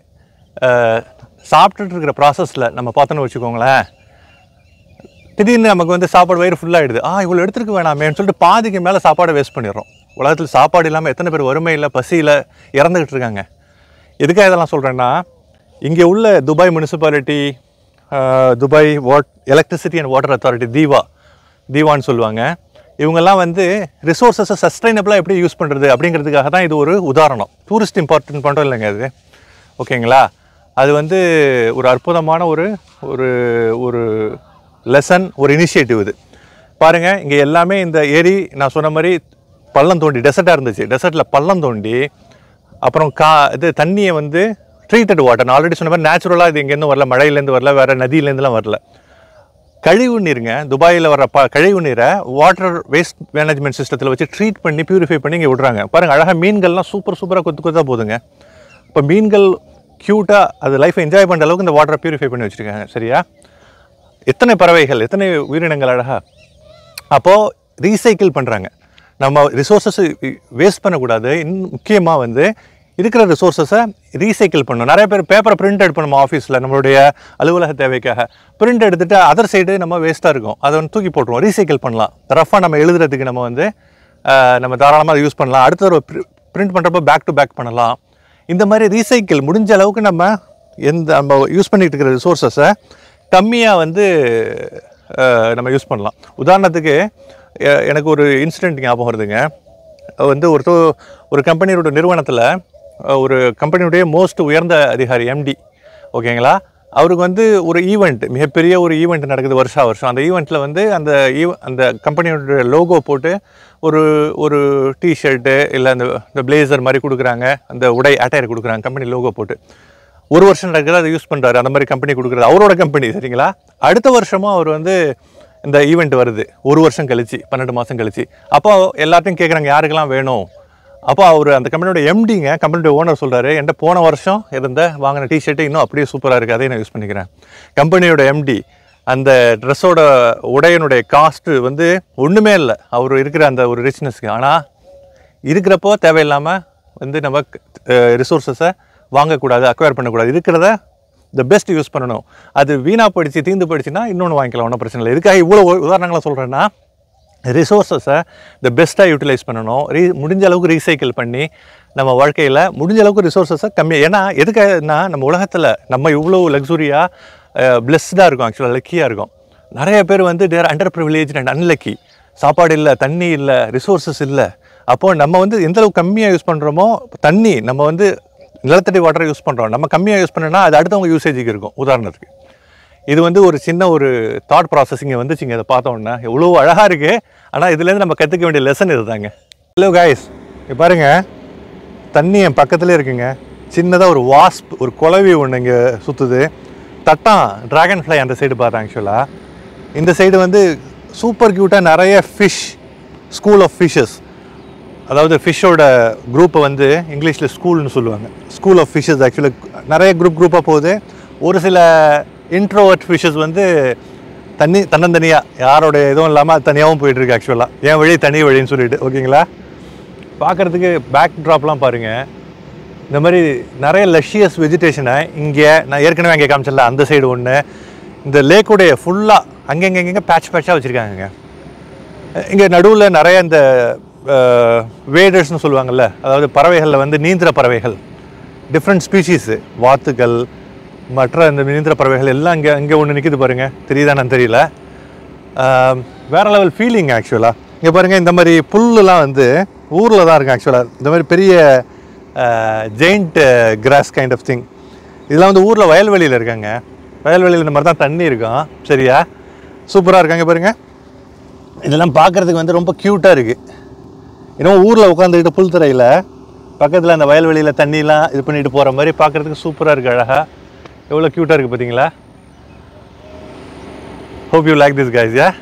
அஹ், சாப்பிட்டுட்டு இருக்கிற ப்ராசஸில் நம்ம பார்த்தோன்னு வச்சுக்கோங்களேன் திடீர்னு நமக்கு வந்து சாப்பாடு வயிறு ஃபுல்லாகிடுது ஆ இவ்வளோ எடுத்துருக்க வேணாமேன்னு சொல்லிட்டு பாதிக்கு மேலே சாப்பாடை வேஸ்ட் பண்ணிடுறோம் உலகத்தில் சாப்பாடு இல்லாமல் எத்தனை பேர் வறுமையில் பசியில் இறந்துக்கிட்டு இருக்காங்க எதுக்காக இதெல்லாம் சொல்கிறேன்னா இங்கே உள்ள Dubai municipality Dubai what electricity and water authority தீவா தீவான்னு சொல்லுவாங்க இவங்கெல்லாம் வந்து ரிசோர்ஸஸை சஸ்டைனபிளாக எப்படி யூஸ் பண்ணுறது அப்படிங்கிறதுக்காக தான் இது ஒரு உதாரணம் டூரிஸ்ட் இம்பார்ட்டன்ட் பண்ணுறோம் இல்லைங்க அது ஓகேங்களா அது வந்து ஒரு அற்புதமான ஒரு ஒரு ஒரு லெசன் ஒரு இனிஷியேட்டிவ் இது பாருங்கள் இங்கே எல்லாமே இந்த ஏரி நான் சொன்ன மாதிரி பள்ளம் தோண்டி டெசர்ட்டாக இருந்துச்சு டெசர்ட்டில் பள்ளம் தோண்டி அப்புறம் கா இது தண்ணியை வந்து ட்ரீட்டட் வாட்டர் நான் ஆல்ரெடி சொன்ன மாதிரி நேச்சுரலாக இது எங்கேருந்து வரல மழையிலேருந்து வரல வேறு நதியிலேருந்துலாம் வரல கழிவு நீருங்க துபாயில் வர ப கழிவு நீரை வாட்டர் வேஸ்ட் மேனேஜ்மெண்ட் சிஸ்டத்தில் வச்சு ட்ரீட் பண்ணி பியூரிஃபை பண்ணி இங்கே விட்றாங்க பாருங்கள் அழகாக மீன்கள்லாம் சூப்பர் சூப்பராக கொத்து கொத்தா போதுங்க இப்போ மீன்கள் க்யூட்டாக அது லைஃப்பை என்ஜாய் பண்ணுற அளவுக்கு இந்த வாட்டரை பியூரிஃபை பண்ணி வச்சுருக்காங்க சரியா எத்தனை பறவைகள் எத்தனை உயிரினங்கள் அழகா அப்போது ரீசைக்கிள் பண்ணுறாங்க நம்ம ரிசோர்ஸஸ் வேஸ்ட் பண்ணக்கூடாது இன்னும் முக்கியமாக வந்து இருக்கிற ரிசோர்ஸஸை ரீசைக்கிள் பண்ணணும் நிறைய பேர் பேப்பரை பிரிண்ட் எடுப்போம் நம்ம ஆஃபீஸில் நம்மளுடைய அலுவலக தேவைக்காக பிரிண்ட் எடுத்துட்டு அதர் சைடு நம்ம வேஸ்ட்டாக இருக்கும் அதை வந்து தூக்கி போட்டுருவோம் ரீசைக்கிள் பண்ணலாம் ரஃபாக நம்ம எழுதுறதுக்கு நம்ம வந்து ஆஹ், நம்ம தாராளமாக யூஸ் பண்ணலாம் அடுத்த ஒரு பிரிண்ட் பண்ணுறப்போ பேக் டு பேக் பண்ணலாம் இந்த மாதிரி ரீசைக்கிள் முடிஞ்ச அளவுக்கு நம்ம எந்த நம்ம யூஸ் பண்ணிட்டு இருக்கிற ரிசோர்ஸஸை கம்மியாக வந்து அஹ், நம்ம யூஸ் பண்ணலாம் உதாரணத்துக்கு எ- எனக்கு ஒரு இன்சிடெண்ட் ஞாபகம் வருதுங்க வந்து ஒரு தோ- ஒரு கம்பெனியோட நிறுவனத்தில் ஒரு கம்பெனியுடைய மோஸ்ட் உயர்ந்த அதிகாரி எம்டி ஓகேங்களா அவருக்கு வந்து ஒரு ஈவெண்ட் மிகப்பெரிய ஒரு ஈவெண்ட் நடக்குது வருஷா வருஷம் அந்த ஈவெண்ட்டில் வந்து அந்த ஈவ அந்த கம்பெனியோட லோகோ போட்டு ஒரு ஒரு டிஷர்ட்டு இல்லை அந்த இந்த பிளேசர் மாதிரி கொடுக்குறாங்க அந்த உடை அட்டையர் கொடுக்குறாங்க கம்பெனி லோகோ போட்டு ஒரு வருஷம் நடக்குது அதை யூஸ் பண்ணுறாரு அந்த மாதிரி கம்பெனி கொடுக்குறது அவரோட கம்பெனி சரிங்களா அடுத்த வருஷமும் அவர் வந்து இந்த ஈவெண்ட் வருது ஒரு வருஷம் கழிச்சு பன்னெண்டு மாதம் கழிச்சு அப்போ எல்லாத்தையும் கேட்குறாங்க யாருக்கெல்லாம் வேணும் அப்போ அவர் அந்த கம்பெனியோட எம்டிங்க கம்பெனியோட ஓனர் சொல்கிறாரு என்கிட்ட போன வருஷம் இருந்த வாங்கின டிஷர்ட்டு இன்னும் அப்படியே சூப்பராக இருக்குது அதையும் நான் யூஸ் பண்ணிக்கிறேன் கம்பெனியோட எம்டி அந்த ட்ரெஸ்ஸோட உடையனுடைய காஸ்ட்டு வந்து ஒன்றுமே இல்லை அவர் இருக்கிற அந்த ஒரு ரிச்னஸ்க்கு ஆனால் இருக்கிறப்போ தேவையில்லாமல் வந்து நம்ம ரிசோர்ஸஸை வாங்கக்கூடாது அக்வயர் பண்ணக்கூடாது இருக்கிறத த பெஸ்ட் யூஸ் பண்ணணும் அது வீணாக போயிடுச்சு தீந்து போயிடுச்சுன்னா இன்னொன்று வாங்கிக்கலாம் ஒன்றும் பிரச்சனை இல்லை இதுக்காக இவ்வளோ உதாரணங்களை சொல்கிறேன்னா ரிசோர்ஸஸை த பெஸ்ட்டாக யூட்டிலைஸ் பண்ணணும் ரீ முடிஞ்ச அளவுக்கு ரீசைக்கிள் பண்ணி நம்ம வாழ்க்கையில் முடிஞ்ச அளவுக்கு ரிசோர்ஸஸை கம்மியாக ஏன்னா எதுக்காகனா நம்ம உலகத்தில் நம்ம இவ்வளோ லக்ஸுரியாக பிளெஸ்டாக இருக்கும் ஆக்சுவலாக லக்கியாக இருக்கும் நிறைய பேர் வந்து they're under privilege and unlucky சாப்பாடு இல்லை தண்ணி இல்லை ரிசோர்ஸஸ் இல்லை அப்போ நம்ம வந்து எந்த அளவுக்கு கம்மியாக யூஸ் பண்ணுறோமோ தண்ணி நம்ம வந்து நிலத்தடி வாட்டரை யூஸ் பண்ணுறோம் நம்ம கம்மியாக யூஸ் பண்ணோன்னா அது அடுத்தவங்க யூசேஜுக்கு இருக்கும் உதாரணத்துக்கு இது வந்து ஒரு சின்ன ஒரு தாட் ப்ராசஸிங்க வந்துச்சுங்க இதை பார்த்த உடனே எவ்வளோ அழகாக இருக்குது ஆனால் இதுலேருந்து நம்ம கற்றுக்க வேண்டிய லெசன் இதுதாங்க ஹலோ காய்ஸ் இங்க பாருங்க தண்ணி என் பக்கத்துலேயே இருக்குங்க சின்னதாக ஒரு வாஸ்ப் ஒரு குளவி ஒன்று இங்கே சுற்றுது தட்டான் ட்ராகன் ஃப்ளை அந்த சைடு பார்த்தேன் ஆக்சுவலாக இந்த சைடு வந்து சூப்பர் க்யூட்டாக நிறைய ஃபிஷ் ஸ்கூல் ஆஃப் ஃபிஷ்ஷஸ் அதாவது ஃபிஷ்ஷோட குரூப்பை வந்து இங்கிலீஷில் ஸ்கூல்னு சொல்லுவாங்க ஸ்கூல் ஆஃப் ஃபிஷ்ஷஸ் ஆக்சுவலாக நிறைய குரூப் குரூப்பாக போகுது ஒரு சில இன்ட்ரோவர்ட் ஃபிஷ்ஷஸ் வந்து தண்ணி தன்னந்தனியாக யாரோட இதுவும் இல்லாமல் அது தனியாகவும் போயிட்டுருக்கு ஆக்சுவலாக என் வழி தனி வழின்னு சொல்லிட்டு ஓகேங்களா பார்க்குறதுக்கு பேக் ட்ராப்லாம் பாருங்கள் இந்த மாதிரி நிறைய லஷியஸ் வெஜிடேஷனை இங்கே நான் ஏற்கனவே அங்கே காமிச்சல அந்த சைடு ஒன்று இந்த லேக்குடைய ஃபுல்லாக அங்கங்கே அங்கங்கே பேட்ச் பேட்சாக வச்சுருக்காங்கங்க இங்கே நடுவில் நிறைய இந்த வேடர்ஸ்னு சொல்லுவாங்கல்ல அதாவது பறவைகளில் வந்து நீந்திர பறவைகள் டிஃப்ரெண்ட் ஸ்பீஷீஸு வாத்துக்கள் மற்ற இந்த நீந்திர பறவைகள் எல்லாம் இங்கே இங்கே ஒன்று நிற்கிது பாருங்கள் தெரியுதானு தெரியல ஆஹ், வேற லெவல் ஃபீலிங் ஆக்சுவலாக இங்கே பாருங்கள் இந்த மாதிரி புல்லுலாம் வந்து ஊரில் தான் இருக்கும் ஆக்சுவலாக இந்த மாதிரி பெரிய giant grass kind of thing இதெல்லாம் வந்து ஊரில் வயல்வெளியில் இருக்காங்க வயல்வெளியில் இந்த மாதிரி தான் தண்ணி இருக்கும் சரியா சூப்பராக இருக்காங்க பாருங்கள் இதெல்லாம் பார்க்குறதுக்கு வந்து ரொம்ப க்யூட்டாக இருக்குது இன்னும் ஊரில் உட்காந்துக்கிட்டு புல்தரையில் பக்கத்தில் அந்த வயல்வெளியில் தண்ணிலாம் இது பண்ணிட்டு போகிற மாதிரி பார்க்குறதுக்கு சூப்பராக இருக்குது அழகாக எவ்வளோ க்யூட்டாக இருக்குது பார்த்தீங்களா hope you like this guys yeah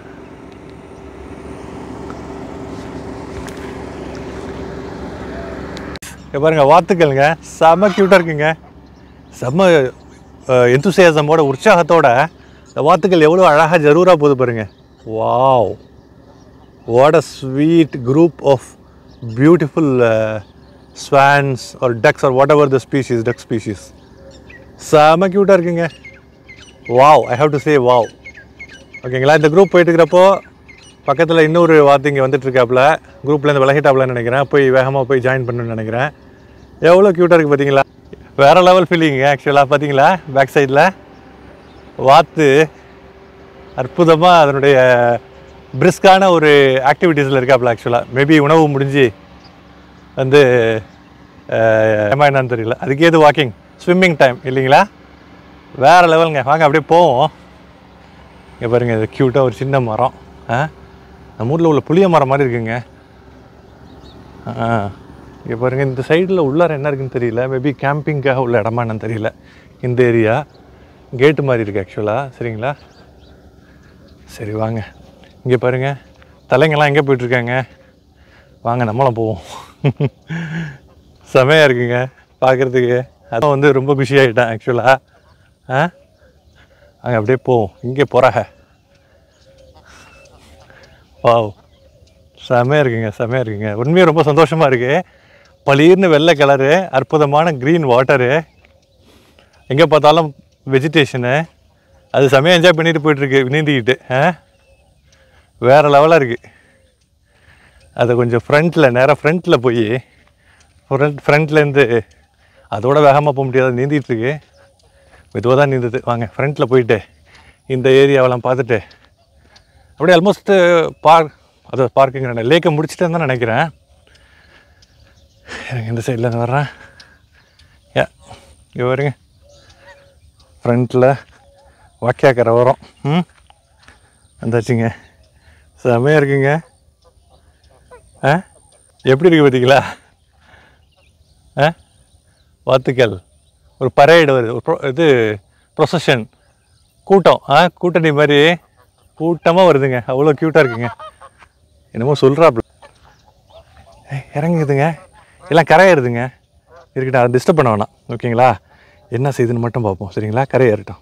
இங்க பாருங்க வாத்துக்கள்ங்க செம்ம க்யூட்டாக இருக்குங்க செம்ம எந்துசியாசமோட உற்சாகத்தோட இந்த வாத்துக்கள் எவ்வளோ அழகாக ஜரூராக போகுது பாருங்க wow what a sweet group of beautiful swans or ducks or whatever the species duck species செம்ம க்யூட்டாக இருக்குங்க wow I have to say wow ஓகேங்களா இந்த குரூப் போயிட்டு இருக்கிறப்போ பக்கத்தில் இன்னொரு வார்த்தை இங்கே வந்துட்டு இருக்காப்புல குரூப்லேருந்து விலகிட்டாப்புலன்னு நினைக்கிறேன் போய் வேகமாக போய் ஜாயின் பண்ணணும்னு நினைக்கிறேன் எவ்வளோ க்யூட்டாக இருக்குது பார்த்தீங்களா வேறு லெவல் ஃபீலிங்க ஆக்சுவலாக பார்த்தீங்களா பேக் சைடில் வாத்து அற்புதமாக அதனுடைய பிரிஸ்கான ஒரு ஆக்டிவிட்டீஸில் இருக்காப்புல ஆக்சுவலாக மேபி உணவு முடிஞ்சு வந்து அஹ், ஏமா என்னன்னு தெரியல அதுக்கு ஏது வாக்கிங் ஸ்விம்மிங் டைம் இல்லைங்களா வேறு லெவலுங்க வாங்க அப்படியே போவோம் இங்கே பாருங்க இது க்யூட்டாக ஒரு சின்ன மரம் ஆ நம்ம ஊரில் உள்ள புளிய மரம் மாதிரி இருக்குங்க ஆ இங்கே பாருங்க இந்த சைடில் உள்ளார என்ன இருக்குன்னு தெரியல மேபி கேம்பிங்காக உள்ள இடமா என்னன்னு தெரியல இந்த ஏரியா கேட்டு மாதிரி இருக்குது ஆக்சுவலாக சரிங்களா சரி வாங்க இங்கே பாருங்க தலைங்கெல்லாம் எங்கே போயிட்டுருக்காங்க வாங்க நம்மளும் போவோம் செமையாக இருக்குங்க பார்க்குறதுக்கு அதான் வந்து ரொம்ப குஷி ஆகிட்டேன் ஆக்சுவலாக ஆ அங்கே அப்படியே போவோம் இங்கே போகிறாக வாவ் செமையாக இருக்குங்க செமையாக இருக்குங்க உண்மையாக ரொம்ப சந்தோஷமாக இருக்குது பளீர்னு வெள்ளை கலரு அற்புதமான க்ரீன் வாட்டரு எங்கே பார்த்தாலும் வெஜிடேஷனு அது செமையாக என்ஜாய் பண்ணிட்டு போயிட்டுருக்கு நீந்திக்கிட்டு ஆ வேறு லெவலாக இருக்குது அதை கொஞ்சம் ஃப்ரண்ட்டில் நேராக ஃப்ரண்ட்டில் போய் ஃப்ரண்ட் ஃப்ரண்ட்லேருந்து அதோட வேகமாக போக முடியாது நீந்திட்டு இருக்கு மெதுவாக தான் நீந்தது வாங்க ஃப்ரண்ட்டில் போயிட்டு இந்த ஏரியாவெல்லாம் பார்த்துட்டு அப்படியே ஆல்மோஸ்ட் பார்க் அது பார்க்குங்க லேக்கை முடிச்சிட்டேன்னு தான் நினைக்கிறேன் எனக்கு இந்த சைடில் இருந்து வர்றேன் ஏ இங்கே வருங்க ஃப்ரண்ட்டில் வாக்கியாக்கரை வரும் ம் வந்தாச்சுங்க செமையாக இருக்குங்க ஆ எப்படி இருக்கு பார்த்தீங்களா ஆ வாத்துக்கள் ஒரு பரேடு வருது ஒரு pro- இது ப்ரொசஷன் கூட்டம் ஆ கூட்டணி மாதிரி கூட்டமாக வருதுங்க அவ்வளோ க்யூட்டாக இருக்குங்க என்னமோ சொல்கிறாப்புல இறங்குதுங்க எல்லாம் கரையேறுதுங்க இருக்கட்டும் அதை டிஸ்டர்ப் பண்ண வேணாம் ஓகேங்களா என்ன செய்யுதுன்னு மட்டும் பார்ப்போம் சரிங்களா கரையேறட்டும்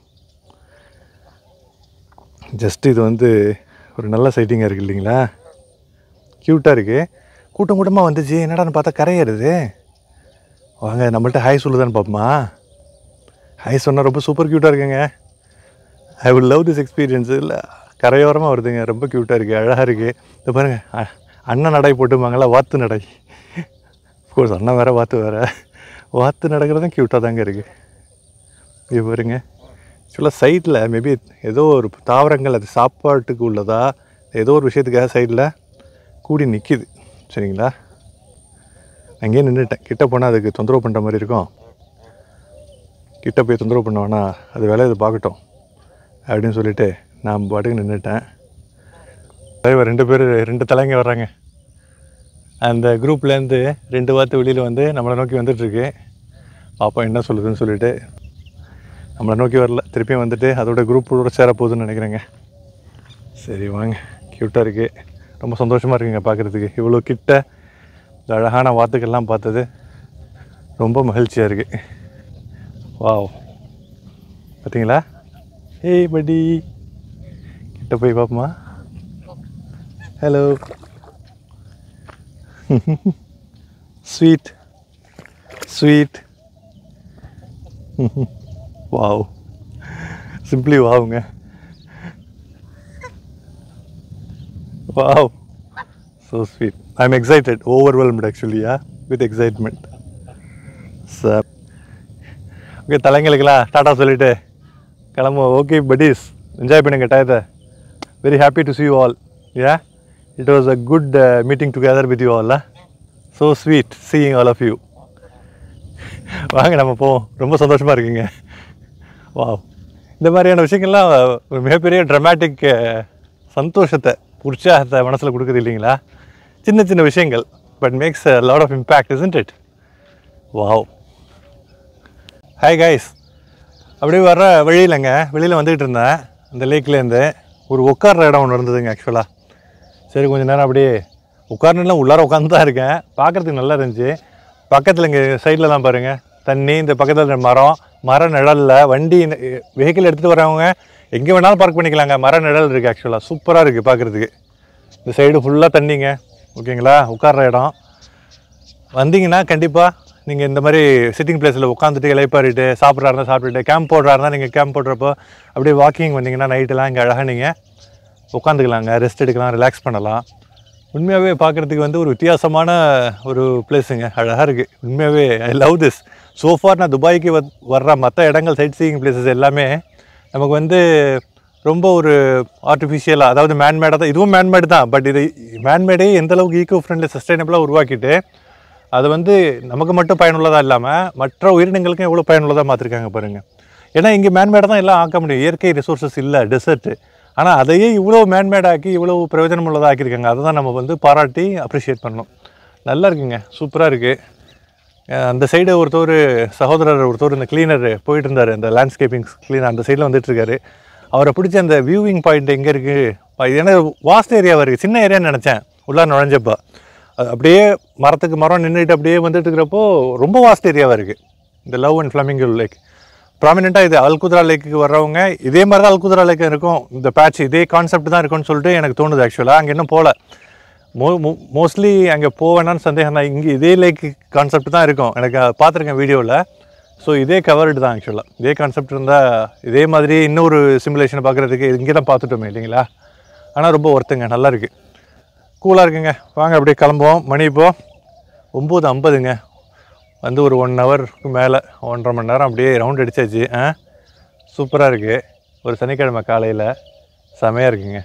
ஜஸ்ட் இது வந்து ஒரு நல்ல சைட்டிங்காக இருக்குது இல்லைங்களா க்யூட்டாக இருக்குது கூட்டம் கூட்டமாக வந்துச்சு என்னடான்னு பார்த்தா கரையேறுது வாங்க நம்மள்ட்ட ஹாய் சொல்லுதான்னு பார்ப்போமா ஹாய் சொன்னால் ரொம்ப சூப்பர் க்யூட்டாக இருக்குங்க I would love this experience இல்லை கரையோரமாக வருதுங்க ரொம்ப க்யூட்டாக இருக்குது அழகாக இருக்குது இது பாருங்கள் அ- அண்ணன் நடை போட்டுப்பாங்களா வாத்து நடை கோர்ஸ் அண்ணன் வேறு வாத்து வேறு வாத்து நடக்கிறதும் க்யூட்டாக தாங்க இருக்குது இது பாருங்க ஆக்சுவலாக சைடில் மேபி ஏதோ ஒரு தாவரங்கள் அது சாப்பாட்டுக்கு உள்ளதா ஏதோ ஒரு விஷயத்துக்காக சைடில் கூடி நிற்கிது சரிங்களா அங்கேயே நின்றுட்டேன் கிட்ட போனால் அதுக்கு தொந்தரவு பண்ணுற மாதிரி இருக்கும் கிட்ட போய் தொந்தரவு பண்ண வேணாம் அது வேலை இது பார்க்கட்டும் அப்படின்னு சொல்லிட்டு நான் பாட்டுக்கு நின்றுட்டேன் தலைவர் ரெண்டு பேர் ரெண்டு தலைங்க வர்றாங்க அந்த குரூப்லேருந்து ரெண்டு வார்த்தை வெளியில் வந்து நம்மளை நோக்கி வந்துட்டுருக்கு பாப்பா என்ன சொல்லுதுன்னு சொல்லிட்டு நம்மளை நோக்கி வரல திருப்பியும் வந்துட்டு அதோட குரூப்போட சேர போகுதுன்னு நினைக்கிறேங்க சரி வாங்க க்யூட்டாக இருக்குது ரொம்ப சந்தோஷமாக இருக்குங்க பார்க்குறதுக்கு இவ்வளோ கிட்ட இந்த அழகான வாத்துக்கள்லாம் பார்த்தது ரொம்ப மகிழ்ச்சியாக இருக்குது வாவ் பார்த்தீங்களா ஏய் படி கிட்ட போய் பார்ப்போமா hello sweet sweet wow simply வாவுங்க wow so sweet I am excited overwhelmed actually yeah with excitement sir okay தலைங்களுக்கெல்லாம் டாட்டா சொல்லிட்டு கிளம்புவோம் ஓகே buddies என்ஜாய் பண்ணுங்க டயத்தை very happy to see you all yeah it was a good uh, meeting together with you all huh? so sweet seeing all of you வாங்க நம்ம போவோம் ரொம்ப சந்தோஷமாக இருக்குங்க வாவ் இந்த மாதிரியான விஷயங்கள்லாம் ஒரு மிகப்பெரிய ட்ரமாட்டிக் சந்தோஷத்தை உற்சாகத்தை மனசில் கொடுக்குது இல்லைங்களா சின்ன சின்ன விஷயங்கள் but makes lot of impact isn't it wow hi guys அப்படியே வர்ற வழியிலங்க வெளியில் வந்துகிட்டு இருந்தேன் அந்த லேக்லேருந்து ஒரு உட்கார்ற இடம் ஒன்று இருந்ததுங்க ஆக்சுவலாக சரி கொஞ்ச நேரம் அப்படியே உட்காரணுலாம் உள்ளார உட்காந்து தான் இருக்கேன் பார்க்குறதுக்கு நல்லா இருந்துச்சு பக்கத்தில் இங்கே சைட்லலாம் பாருங்கள் தண்ணி இந்த பக்கத்தில் மரம் மர நிழலில் வண்டி வெஹிக்கிள் எடுத்துகிட்டு வரவங்க எங்கே வேணாலும் பார்க் பண்ணிக்கலாங்க மர நிழல் இருக்குது ஆக்சுவலாக சூப்பராக இருக்குது பார்க்குறதுக்கு இந்த சைடு ஃபுல்லாக தண்ணிங்க ஓகேங்களா உட்கார்ற இடம் வந்தீங்கன்னா கண்டிப்பாக நீங்கள் இந்த மாதிரி சிட்டிங் பிளேஸில் உட்காந்துட்டு இலைப்பாரிட்டு சாப்பிட்றா இருந்தால் சாப்பிட்டுட்டு கேம்ப் போடுறா இருந்தால் நீங்கள் கேம்ப் போடுறப்போ அப்படியே வாக்கிங் வந்தீங்கன்னா நைட்டெல்லாம் இங்கே அழகாக நீங்கள் உட்காந்துக்கலாங்க ரெஸ்ட் எடுக்கலாம் ரிலாக்ஸ் பண்ணலாம் உண்மையாகவே பார்க்குறதுக்கு வந்து ஒரு வித்தியாசமான ஒரு பிளேஸுங்க அழகாக இருக்குது உண்மையாகவே ஐ லவ் திஸ் சோஃபார் நான் துபாய்க்கு வ வர்ற மற்ற இடங்கள் சைட் சீயிங் பிளேசஸ் எல்லாமே நமக்கு வந்து ரொம்ப ஒரு ஆர்டிஃபிஷியலாக அதாவது மேன்மேடாக தான் இதுவும் மேன்மேடு தான் பட் இது மேன்மேடே எந்த அளவுக்கு ஈக்கோ ஃப்ரெண்ட்லி சஸ்டைனபிளாக உருவாக்கிட்டு அது வந்து நமக்கு மட்டும் பயனுள்ளதாக இல்லாமல் மற்ற உயிரினங்களுக்கும் எவ்வளோ பயனுள்ளதாக மாற்றிருக்காங்க பாருங்கள் ஏன்னா இங்கே மேன்மேடை தான் எல்லாம் ஆக்க முடியும் இயற்கை ரிசோர்ஸஸ் இல்லை டெசர்ட்டு ஆனால் அதையே இவ்வளோ மேன்மேடாக்கி இவ்வளோ பிரயோஜனம் உள்ளதாக ஆக்கியிருக்காங்க அதை தான் நம்ம வந்து பாராட்டி அப்ரிஷியேட் பண்ணணும் நல்லா இருக்குங்க சூப்பராக இருக்குது அந்த சைடு ஒருத்தர் சகோதரர் ஒருத்தர் இந்த கிளீனர் போயிட்டு இருந்தார் அந்த லேண்ட்ஸ்கேப்பிங் கிளீனர் அந்த சைடில் வந்துட்டு இருக்காரு அவரை பிடிச்ச அந்த வியூவிங் பாயிண்ட் எங்கே இருக்குது ஏன்னா வாஸ்ட் ஏரியாவாக இருக்குது சின்ன ஏரியான்னு நினச்சேன் உள்ளார நுழைஞ்சப்போ அது அப்படியே மரத்துக்கு மரம் நின்றுட்டு அப்படியே வந்துட்டு இருக்கிறப்போ ரொம்ப வாஸ்ட் ஏரியாவாக இருக்குது இந்த லவ் அண்ட் ஃப்ளமிங்கோ லேக் ப்ராமினெண்ட்டாக இது அல்குத்ரா லேக்குக்கு வர்றவங்க இதே மாதிரி தான் அல்குத்ரா லேக் இருக்கும் இந்த பேட்ச் இதே கான்செப்ட் தான் இருக்கும்னு சொல்லிட்டு எனக்கு தோணுது ஆக்சுவலாக அங்கே இன்னும் போகல மோ மோஸ்ட்லி அங்கே போவேனான்னு சந்தேகம் தான் இங்கே இதே லேக் கான்செப்ட் தான் இருக்கும் எனக்கு பார்த்துருக்கேன் வீடியோவில் ஸோ இதே கவர்டு தான் ஆக்சுவலாக இதே கான்செப்ட் இருந்தால் இதே மாதிரி இன்னொரு சிமுலேஷனை பார்க்குறதுக்கு இங்கே தான் பார்த்துட்டோமே இல்லைங்களா ஆனால் ரொம்ப ஒர்த்துங்க நல்லா இருக்குது கூலாக இருக்குங்க வாங்க அப்படியே கிளம்புவோம் மணி இப்போ ஒம்பது ஐம்பதுங்க வந்து ஒரு ஒன் ஹவருக்கு மேலே ஒன்றரை மணி நேரம் அப்படியே ரவுண்ட் அடிச்சாச்சு ஆ சூப்பராக இருக்குது ஒரு சனிக்கிழமை காலையில் செமையாக இருக்குங்க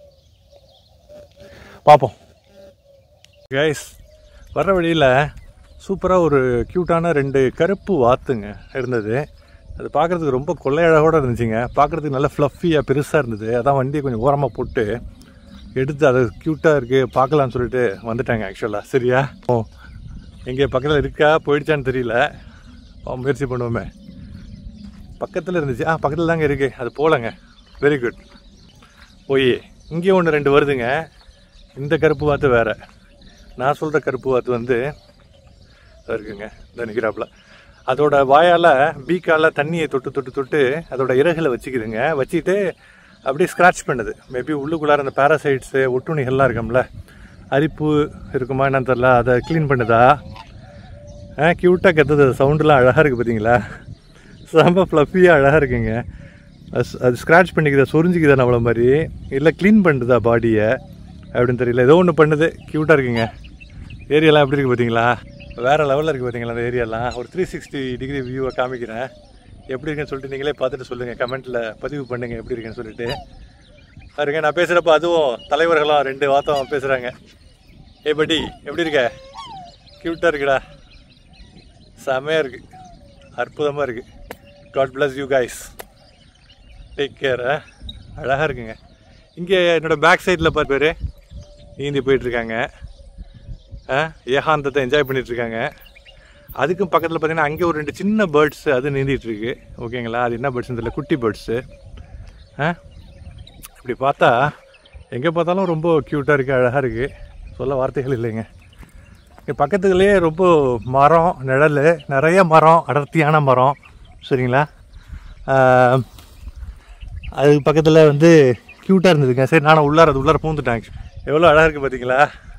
பார்ப்போம் கைஸ் வர்ற வழியில் சூப்பராக ஒரு க்யூட்டான ரெண்டு கருப்பு வாத்துங்க இருந்தது அது பார்க்குறதுக்கு ரொம்ப கொள்ளையழகோட இருந்துச்சுங்க பார்க்குறதுக்கு நல்ல ஃப்ளஃபியாக பெருசாக இருந்தது அதான் வண்டியை கொஞ்சம் ஓரமாக போட்டு எடுத்து அது க்யூட்டாக இருக்குது பார்க்கலான்னு சொல்லிட்டு வந்துட்டாங்க ஆக்சுவலாக சரியா ஓ எங்கே பக்கத்தில் இருக்கா போயிடுச்சான்னு தெரியல பா, முயற்சி பண்ணுவோமே பக்கத்தில் இருந்துச்சு ஆ பக்கத்தில் தாங்க இருக்குது அது போகலங்க வெரி குட் போய் இங்கே ஒன்று ரெண்டு வருதுங்க இந்த கருப்பு வாத்து வேறு நான் சொல்கிற கருப்பு வாத்து வந்து இதோ இருக்குங்க இந்த நிற்கிறாப்புல அதோட வாயால் பீக்கால் தண்ணியை தொட்டு தொட்டு தொட்டு அதோட இறகுல வச்சுக்குதுங்க வச்சுக்கிட்டு அப்படியே ஸ்க்ராட்ச் பண்ணுது மேபி உள்ளுக்குள்ளார அந்த பேராசைட்ஸு ஒட்டுணிகள்லாம் இருக்கும்ல அரிப்பு இருக்குமா என்னன்னு தெரில அதை க்ளீன் பண்ணுதா ஆ க்யூட்டாக கத்துது சவுண்டுலாம் அழகாக இருக்குது பார்த்தீங்களா செம்ம ஃப்ளஃபியாக அழகாக இருக்குங்க அது ஸ்- அது ஸ்க்ராட்ச் பண்ணிக்குதா சொரிஞ்சிக்குதா நம்மள மாதிரி இல்லை க்ளீன் பண்ணுதா பாடியை அப்படின்னு தெரியல ஏதோ ஒன்று பண்ணுது க்யூட்டாக இருக்குங்க ஏரியாலாம் எப்படி இருக்குது பார்த்தீங்களா வேறு லெவலில் இருக்குது பார்த்தீங்களா அந்த ஏரியாலாம் ஒரு த்ரீ சிக்ஸ்டி டிகிரி வியூவை காமிக்கிறேன் எப்படி இருக்குன்னு சொல்லிட்டு நீங்களே பார்த்துட்டு சொல்லுங்கள் கமெண்ட்டில் பதிவு பண்ணுங்கள் எப்படி இருக்குன்னு சொல்லிட்டு பாருங்க நான் பேசுகிறப்ப அதுவும் தலைவர்களும் ரெண்டு வார்த்தை பேசுகிறாங்க ஏ பட்டி எப்படி இருக்க க்யூட்டாக இருக்குடா செமையாக இருக்குது அற்புதமாக இருக்குது god bless you guys take care அழகாக இருக்குங்க இங்கே என்னோட பேக் சைடில் பார்த்து பேர் நீந்தி போயிட்டுருக்காங்க ஏகாந்தத்தை என்ஜாய் பண்ணிகிட்ருக்காங்க அதுக்கும் பக்கத்தில் பார்த்தீங்கன்னா அங்கே ஒரு ரெண்டு சின்ன பேர்ட்ஸ் அது நீந்திட்டு இருக்கு ஓகேங்களா அது என்ன பேர்ட்ஸ்னு தெரியல குட்டி பேர்ட்ஸு ஆ இப்படி பார்த்தா எங்கே பார்த்தாலும் ரொம்ப க்யூட்டாக இருக்குது அழகாக இருக்குது சொல்ல வார்த்தைகள் இல்லைங்க இங்கே பக்கத்துலேயே ரொம்ப மரம் நிழல் நிறைய மரம் அடர்த்தியான மரம் சரிங்களா ஆஹ், அது பக்கத்தில் வந்து க்யூட்டாக இருந்ததுங்க சரி நானும் உள்ளார அது உள்ளார பூந்துட்டேன் எவ்வளோ அழகாக இருக்குது பார்த்தீங்களா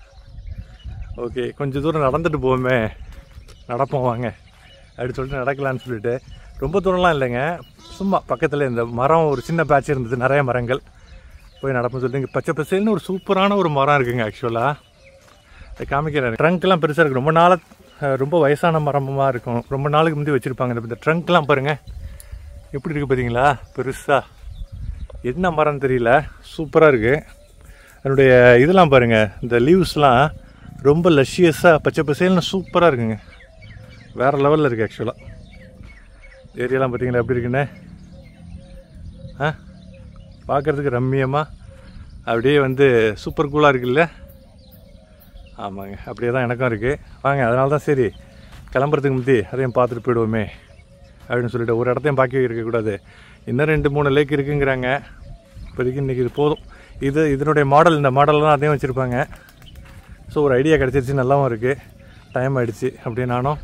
ஓகே கொஞ்சம் தூரம் நடந்துட்டு போவோமே நடப்போம் வாங்க அப்படி சொல்லிட்டு நடக்கலான்னு சொல்லிட்டு ரொம்ப தூரம்லாம் இல்லைங்க சும்மா பக்கத்தில் இந்த மரம் ஒரு சின்ன பேட்ச் இருந்தது நிறைய மரங்கள் போய் நடப்போம் சொல்லிட்டு இங்கே பச்சை பசேல்னு ஒரு சூப்பரான ஒரு மரம் இருக்குங்க ஆக்சுவலாக அதை காமிக்கிறேன் ட்ரங்க்லாம் பெருசாக இருக்குது ரொம்ப நாளாக ரொம்ப வயசான மரமாக இருக்கும் ரொம்ப நாளுக்கு முந்தி வச்சுருப்பாங்க இந்த ட்ரங்க்லாம் பாருங்கள் எப்படி இருக்குது பார்த்தீங்களா பெருசாக என்ன மரம் தெரியல சூப்பராக இருக்குது அதனுடைய இதெல்லாம் பாருங்கள் இந்த லீவ்ஸ்லாம் ரொம்ப லஷ்ஷியஸாக பச்சை பசேல்னு சூப்பராக இருக்குங்க வேறு லெவலில் இருக்குது ஆக்சுவலாக ஏரியாலாம் பார்த்தீங்களா எப்படி இருக்குன்னு ஆ பார்க்குறதுக்கு ரம்மியமாக அப்படியே வந்து சூப்பர் கூலாக இருக்குல்ல ஆமாங்க அப்படியே தான் எனக்கும் இருக்குது வாங்க அதனால தான் சரி கிளம்புறதுக்கு முந்தி அதையும் பார்த்துட்டு போயிடுவோமே அப்படின்னு சொல்லிட்டு ஒரு இடத்தையும் பாக்கி இருக்கக்கூடாது இன்னும் ரெண்டு மூணு லேக் இருக்குங்கிறாங்க இப்போதைக்கு இன்றைக்கி இது போதும் இது இதனுடைய மாடல் இந்த மாடல்லாம் அதையும் வச்சுருப்பாங்க ஸோ ஒரு ஐடியா கிடச்சிருச்சு நல்லாவும் இருக்குது டைம் ஆயிடுச்சு அப்படியே நானும்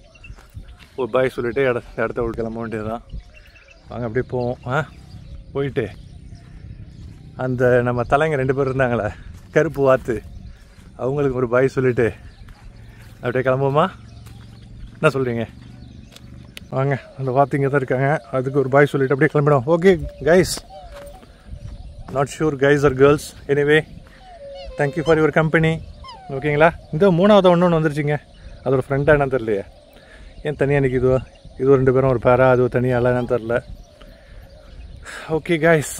ஒரு பாய் சொல்லிவிட்டு இட இடத்த விட்டு கிளம்ப வேண்டியதுதான் வாங்க அப்படியே போவோம் ஆ போயிட்டு அந்த நம்ம தலைங்க ரெண்டு பேர் இருந்தாங்களே கருப்பு வாத்து அவங்களுக்கு ஒரு பாய் சொல்லிவிட்டு அப்படியே கிளம்புவோமா என்ன சொல்கிறீங்க வாங்க அந்த வாத்து இங்கே தான் இருக்காங்க அதுக்கு ஒரு பாய் சொல்லிட்டு அப்படியே கிளம்பிடும் okay guys not sure guys or girls anyway thank you for your company ஓகேங்களா இந்த மூணாவது ஒன்று ஒன்று வந்துருச்சுங்க அதோட ஃப்ரெண்டாக என்னன்னு தெரியலையே ஏன் தனியாக நிற்கிதோ இது ரெண்டு பேரும் ஒரு பேரா அது தனியாக என்னன்னு தெரில ஓகே கைஸ்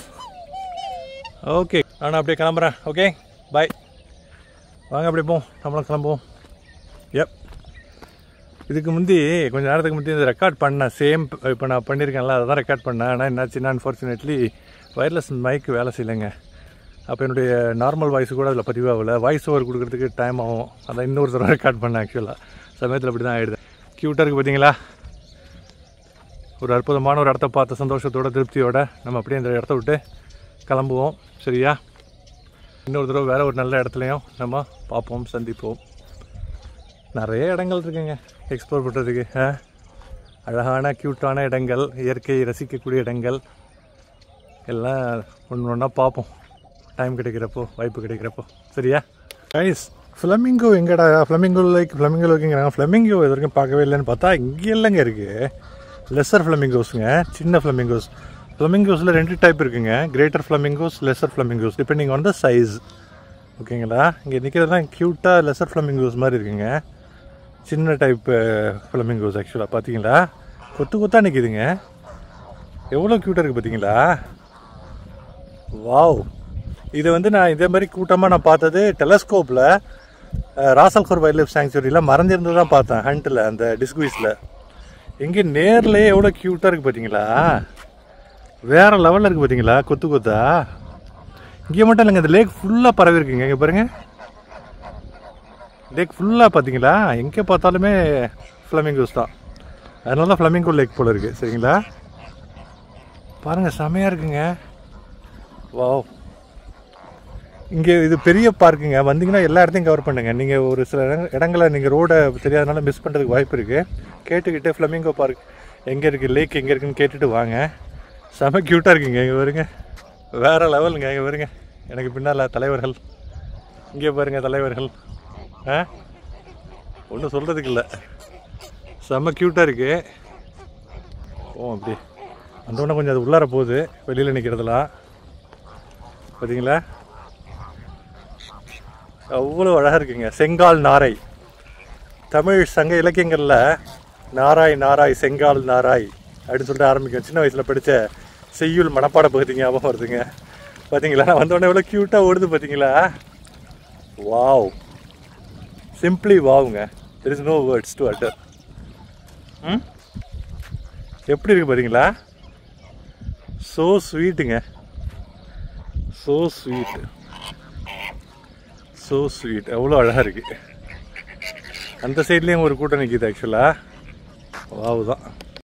ஓகே நானும் அப்படியே கிளம்புறேன் ஓகே பாய் வாங்க அப்படியே போவோம் நம்மளும் கிளம்புவோம் எப் இதுக்கு முந்தி கொஞ்ச நேரத்துக்கு முந்தி இந்த ரெக்கார்ட் பண்ணேன் சேம் இப்போ நான் பண்ணியிருக்கேன்ல அதை தான் ரெக்கார்ட் பண்ணேன் ஆனால் என்னாச்சுன்னா அன்ஃபார்ச்சுனேட்லி வயர்லெஸ் மைக் வேலை செய்யலைங்க அப்போ என்னுடைய நார்மல் வாய்ஸ் கூட அதில் பதிவாகல வாய்ஸ் ஓவர் கொடுக்கறதுக்கு டைம் ஆகும் அதான் இன்னொரு தடவை ரெக்கார்ட் பண்ணேன் ஆக்சுவலாக சமயத்தில் அப்படி தான் ஆகிடுது க்யூட்டாக இருக்குது பார்த்தீங்களா ஒரு அற்புதமான ஒரு இடத்த பார்த்த சந்தோஷத்தோட திருப்தியோட நம்ம அப்படியே இந்த இடத்த விட்டு கிளம்புவோம் சரியா இன்னொரு தடவை வேறு ஒரு நல்ல இடத்துலையும் நம்ம பார்ப்போம் சந்திப்போம் நிறைய இடங்கள் இருக்குங்க எக்ஸ்ப்ளோர் பண்ணுறதுக்கு ஆ அழகான க்யூட்டான இடங்கள் இயற்கையை ரசிக்கக்கூடிய இடங்கள் எல்லாம் ஒன்று ஒன்றா பார்ப்போம் டைம் கிடைக்கிறப்போ வாய்ப்பு கிடைக்கிறப்போ சரியா கைஸ் ஃப்ளமிங்கோ எங்கடா ஃப்ளமிங்கோ லைக் ஃப்ளமிங்கோ லைக்குங்கிறாங்க ஃப்ளமிங்கோ இது வரைக்கும் பார்க்கவே இல்லைன்னு பார்த்தா இங்கே இல்லைங்க இருக்குது லெஸர் ஃப்ளமிங்கோஸுங்க சின்ன ஃப்ளமிங்கோஸ் ஃப்ளமிங்கோஸில் ரெண்டு டைப் இருக்குங்க greater flamingos lesser flamingos depending on the size ஓகேங்களா இங்கே நிற்கிறதுலாம் க்யூட்டாக லெஸர் ஃப்ளமிங்கோஸ் மாதிரி இருக்குங்க சின்ன டைப் ஃப்ளமிங்கோஸ் ஆக்சுவலாக பார்த்தீங்களா கொத்து கொத்தாக நிற்கிதுங்க எவ்வளோ க்யூட்டாக இருக்குது பார்த்தீங்களா வாவ் இது வந்து நான் இதே மாதிரி கூட்டமாக நான் பார்த்தது டெலஸ்கோப்பில் ராசல்கோர் வைல்ட் லைஃப் சாங்சுரியில் மறைஞ்சிருந்து தான் பார்த்தேன் ஹண்ட்டில் அந்த டிஸ்குவிஸில் இங்கே நேர்லேயே எவ்வளோ க்யூட்டாக இருக்குது பார்த்தீங்களா வேறு லெவலில் இருக்குது பார்த்தீங்களா கொத்து கொத்தா இங்கே மட்டும் இல்லைங்க இந்த லேக் ஃபுல்லாக பரவி இருக்குங்க இங்கே பாருங்க லேக் ஃபுல்லாக பார்த்தீங்களா எங்கே பார்த்தாலுமே ஃப்ளமிங்கோஸ் தான் அதனால தான் ஃப்ளமிங்கோ லேக் போல் இருக்குது சரிங்களா பாருங்கள் செமையாக இருக்குங்க வாவ் இங்கே இது பெரிய பார்க்குங்க வந்தீங்கன்னா எல்லா இடத்தையும் கவர் பண்ணுங்க நீங்கள் ஒரு சில இடங்க- இடங்களை நீங்கள் ரோடை தெரியாதனால மிஸ் பண்ணுறதுக்கு வாய்ப்பு இருக்குது கேட்டுக்கிட்டு ஃப்ளமிங்கோ பார்க் எங்கே இருக்குது லேக் எங்கே இருக்குன்னு கேட்டுட்டு வாங்க செம க்யூட்டாக இருக்குங்க இங்கே வருங்க வேறு லெவலுங்க இங்கே வருங்க எனக்கு பின்னால் தலைவர்கள் இங்கே பாருங்க தலைவர்கள் ஆ ஒன்றும் சொல்கிறதுக்கு இல்லை செம க்யூட்டாக இருக்குது ஓ அப்படி அந்த ஒன்று கொஞ்சம் அது உள்ளார போகுது வெளியில் நிற்கிறதுலாம் பார்த்தீங்களா அவ்வளோ அழகாக இருக்குங்க செங்கால் நாரை தமிழ் சங்க இலக்கியங்களில் நாராய் நாராய் செங்கால் நாராய் அப்படின்னு சொல்லிட்டு ஆரம்பிக்கும் சின்ன வயசில் படித்த செய்யுள் மனப்பாட பகுதி ஞாபகம் வருதுங்க பார்த்தீங்களா நான் வந்தோடனே எவ்வளோ க்யூட்டாக ஓடுது பார்த்தீங்களா வாவ் சிம்பிளி வாவுங்க there is no words to utter hmm எப்படி இருக்கு பார்த்தீங்களா ஸோ ஸ்வீட்டுங்க ஸோ ஸ்வீட் ஸோ ஸ்வீட் எவ்வளோ அழகாக இருக்குது அந்த சைட்லேயும் ஒரு கூட்டம் நிற்கிது ஆக்சுவலாக வாவு தான்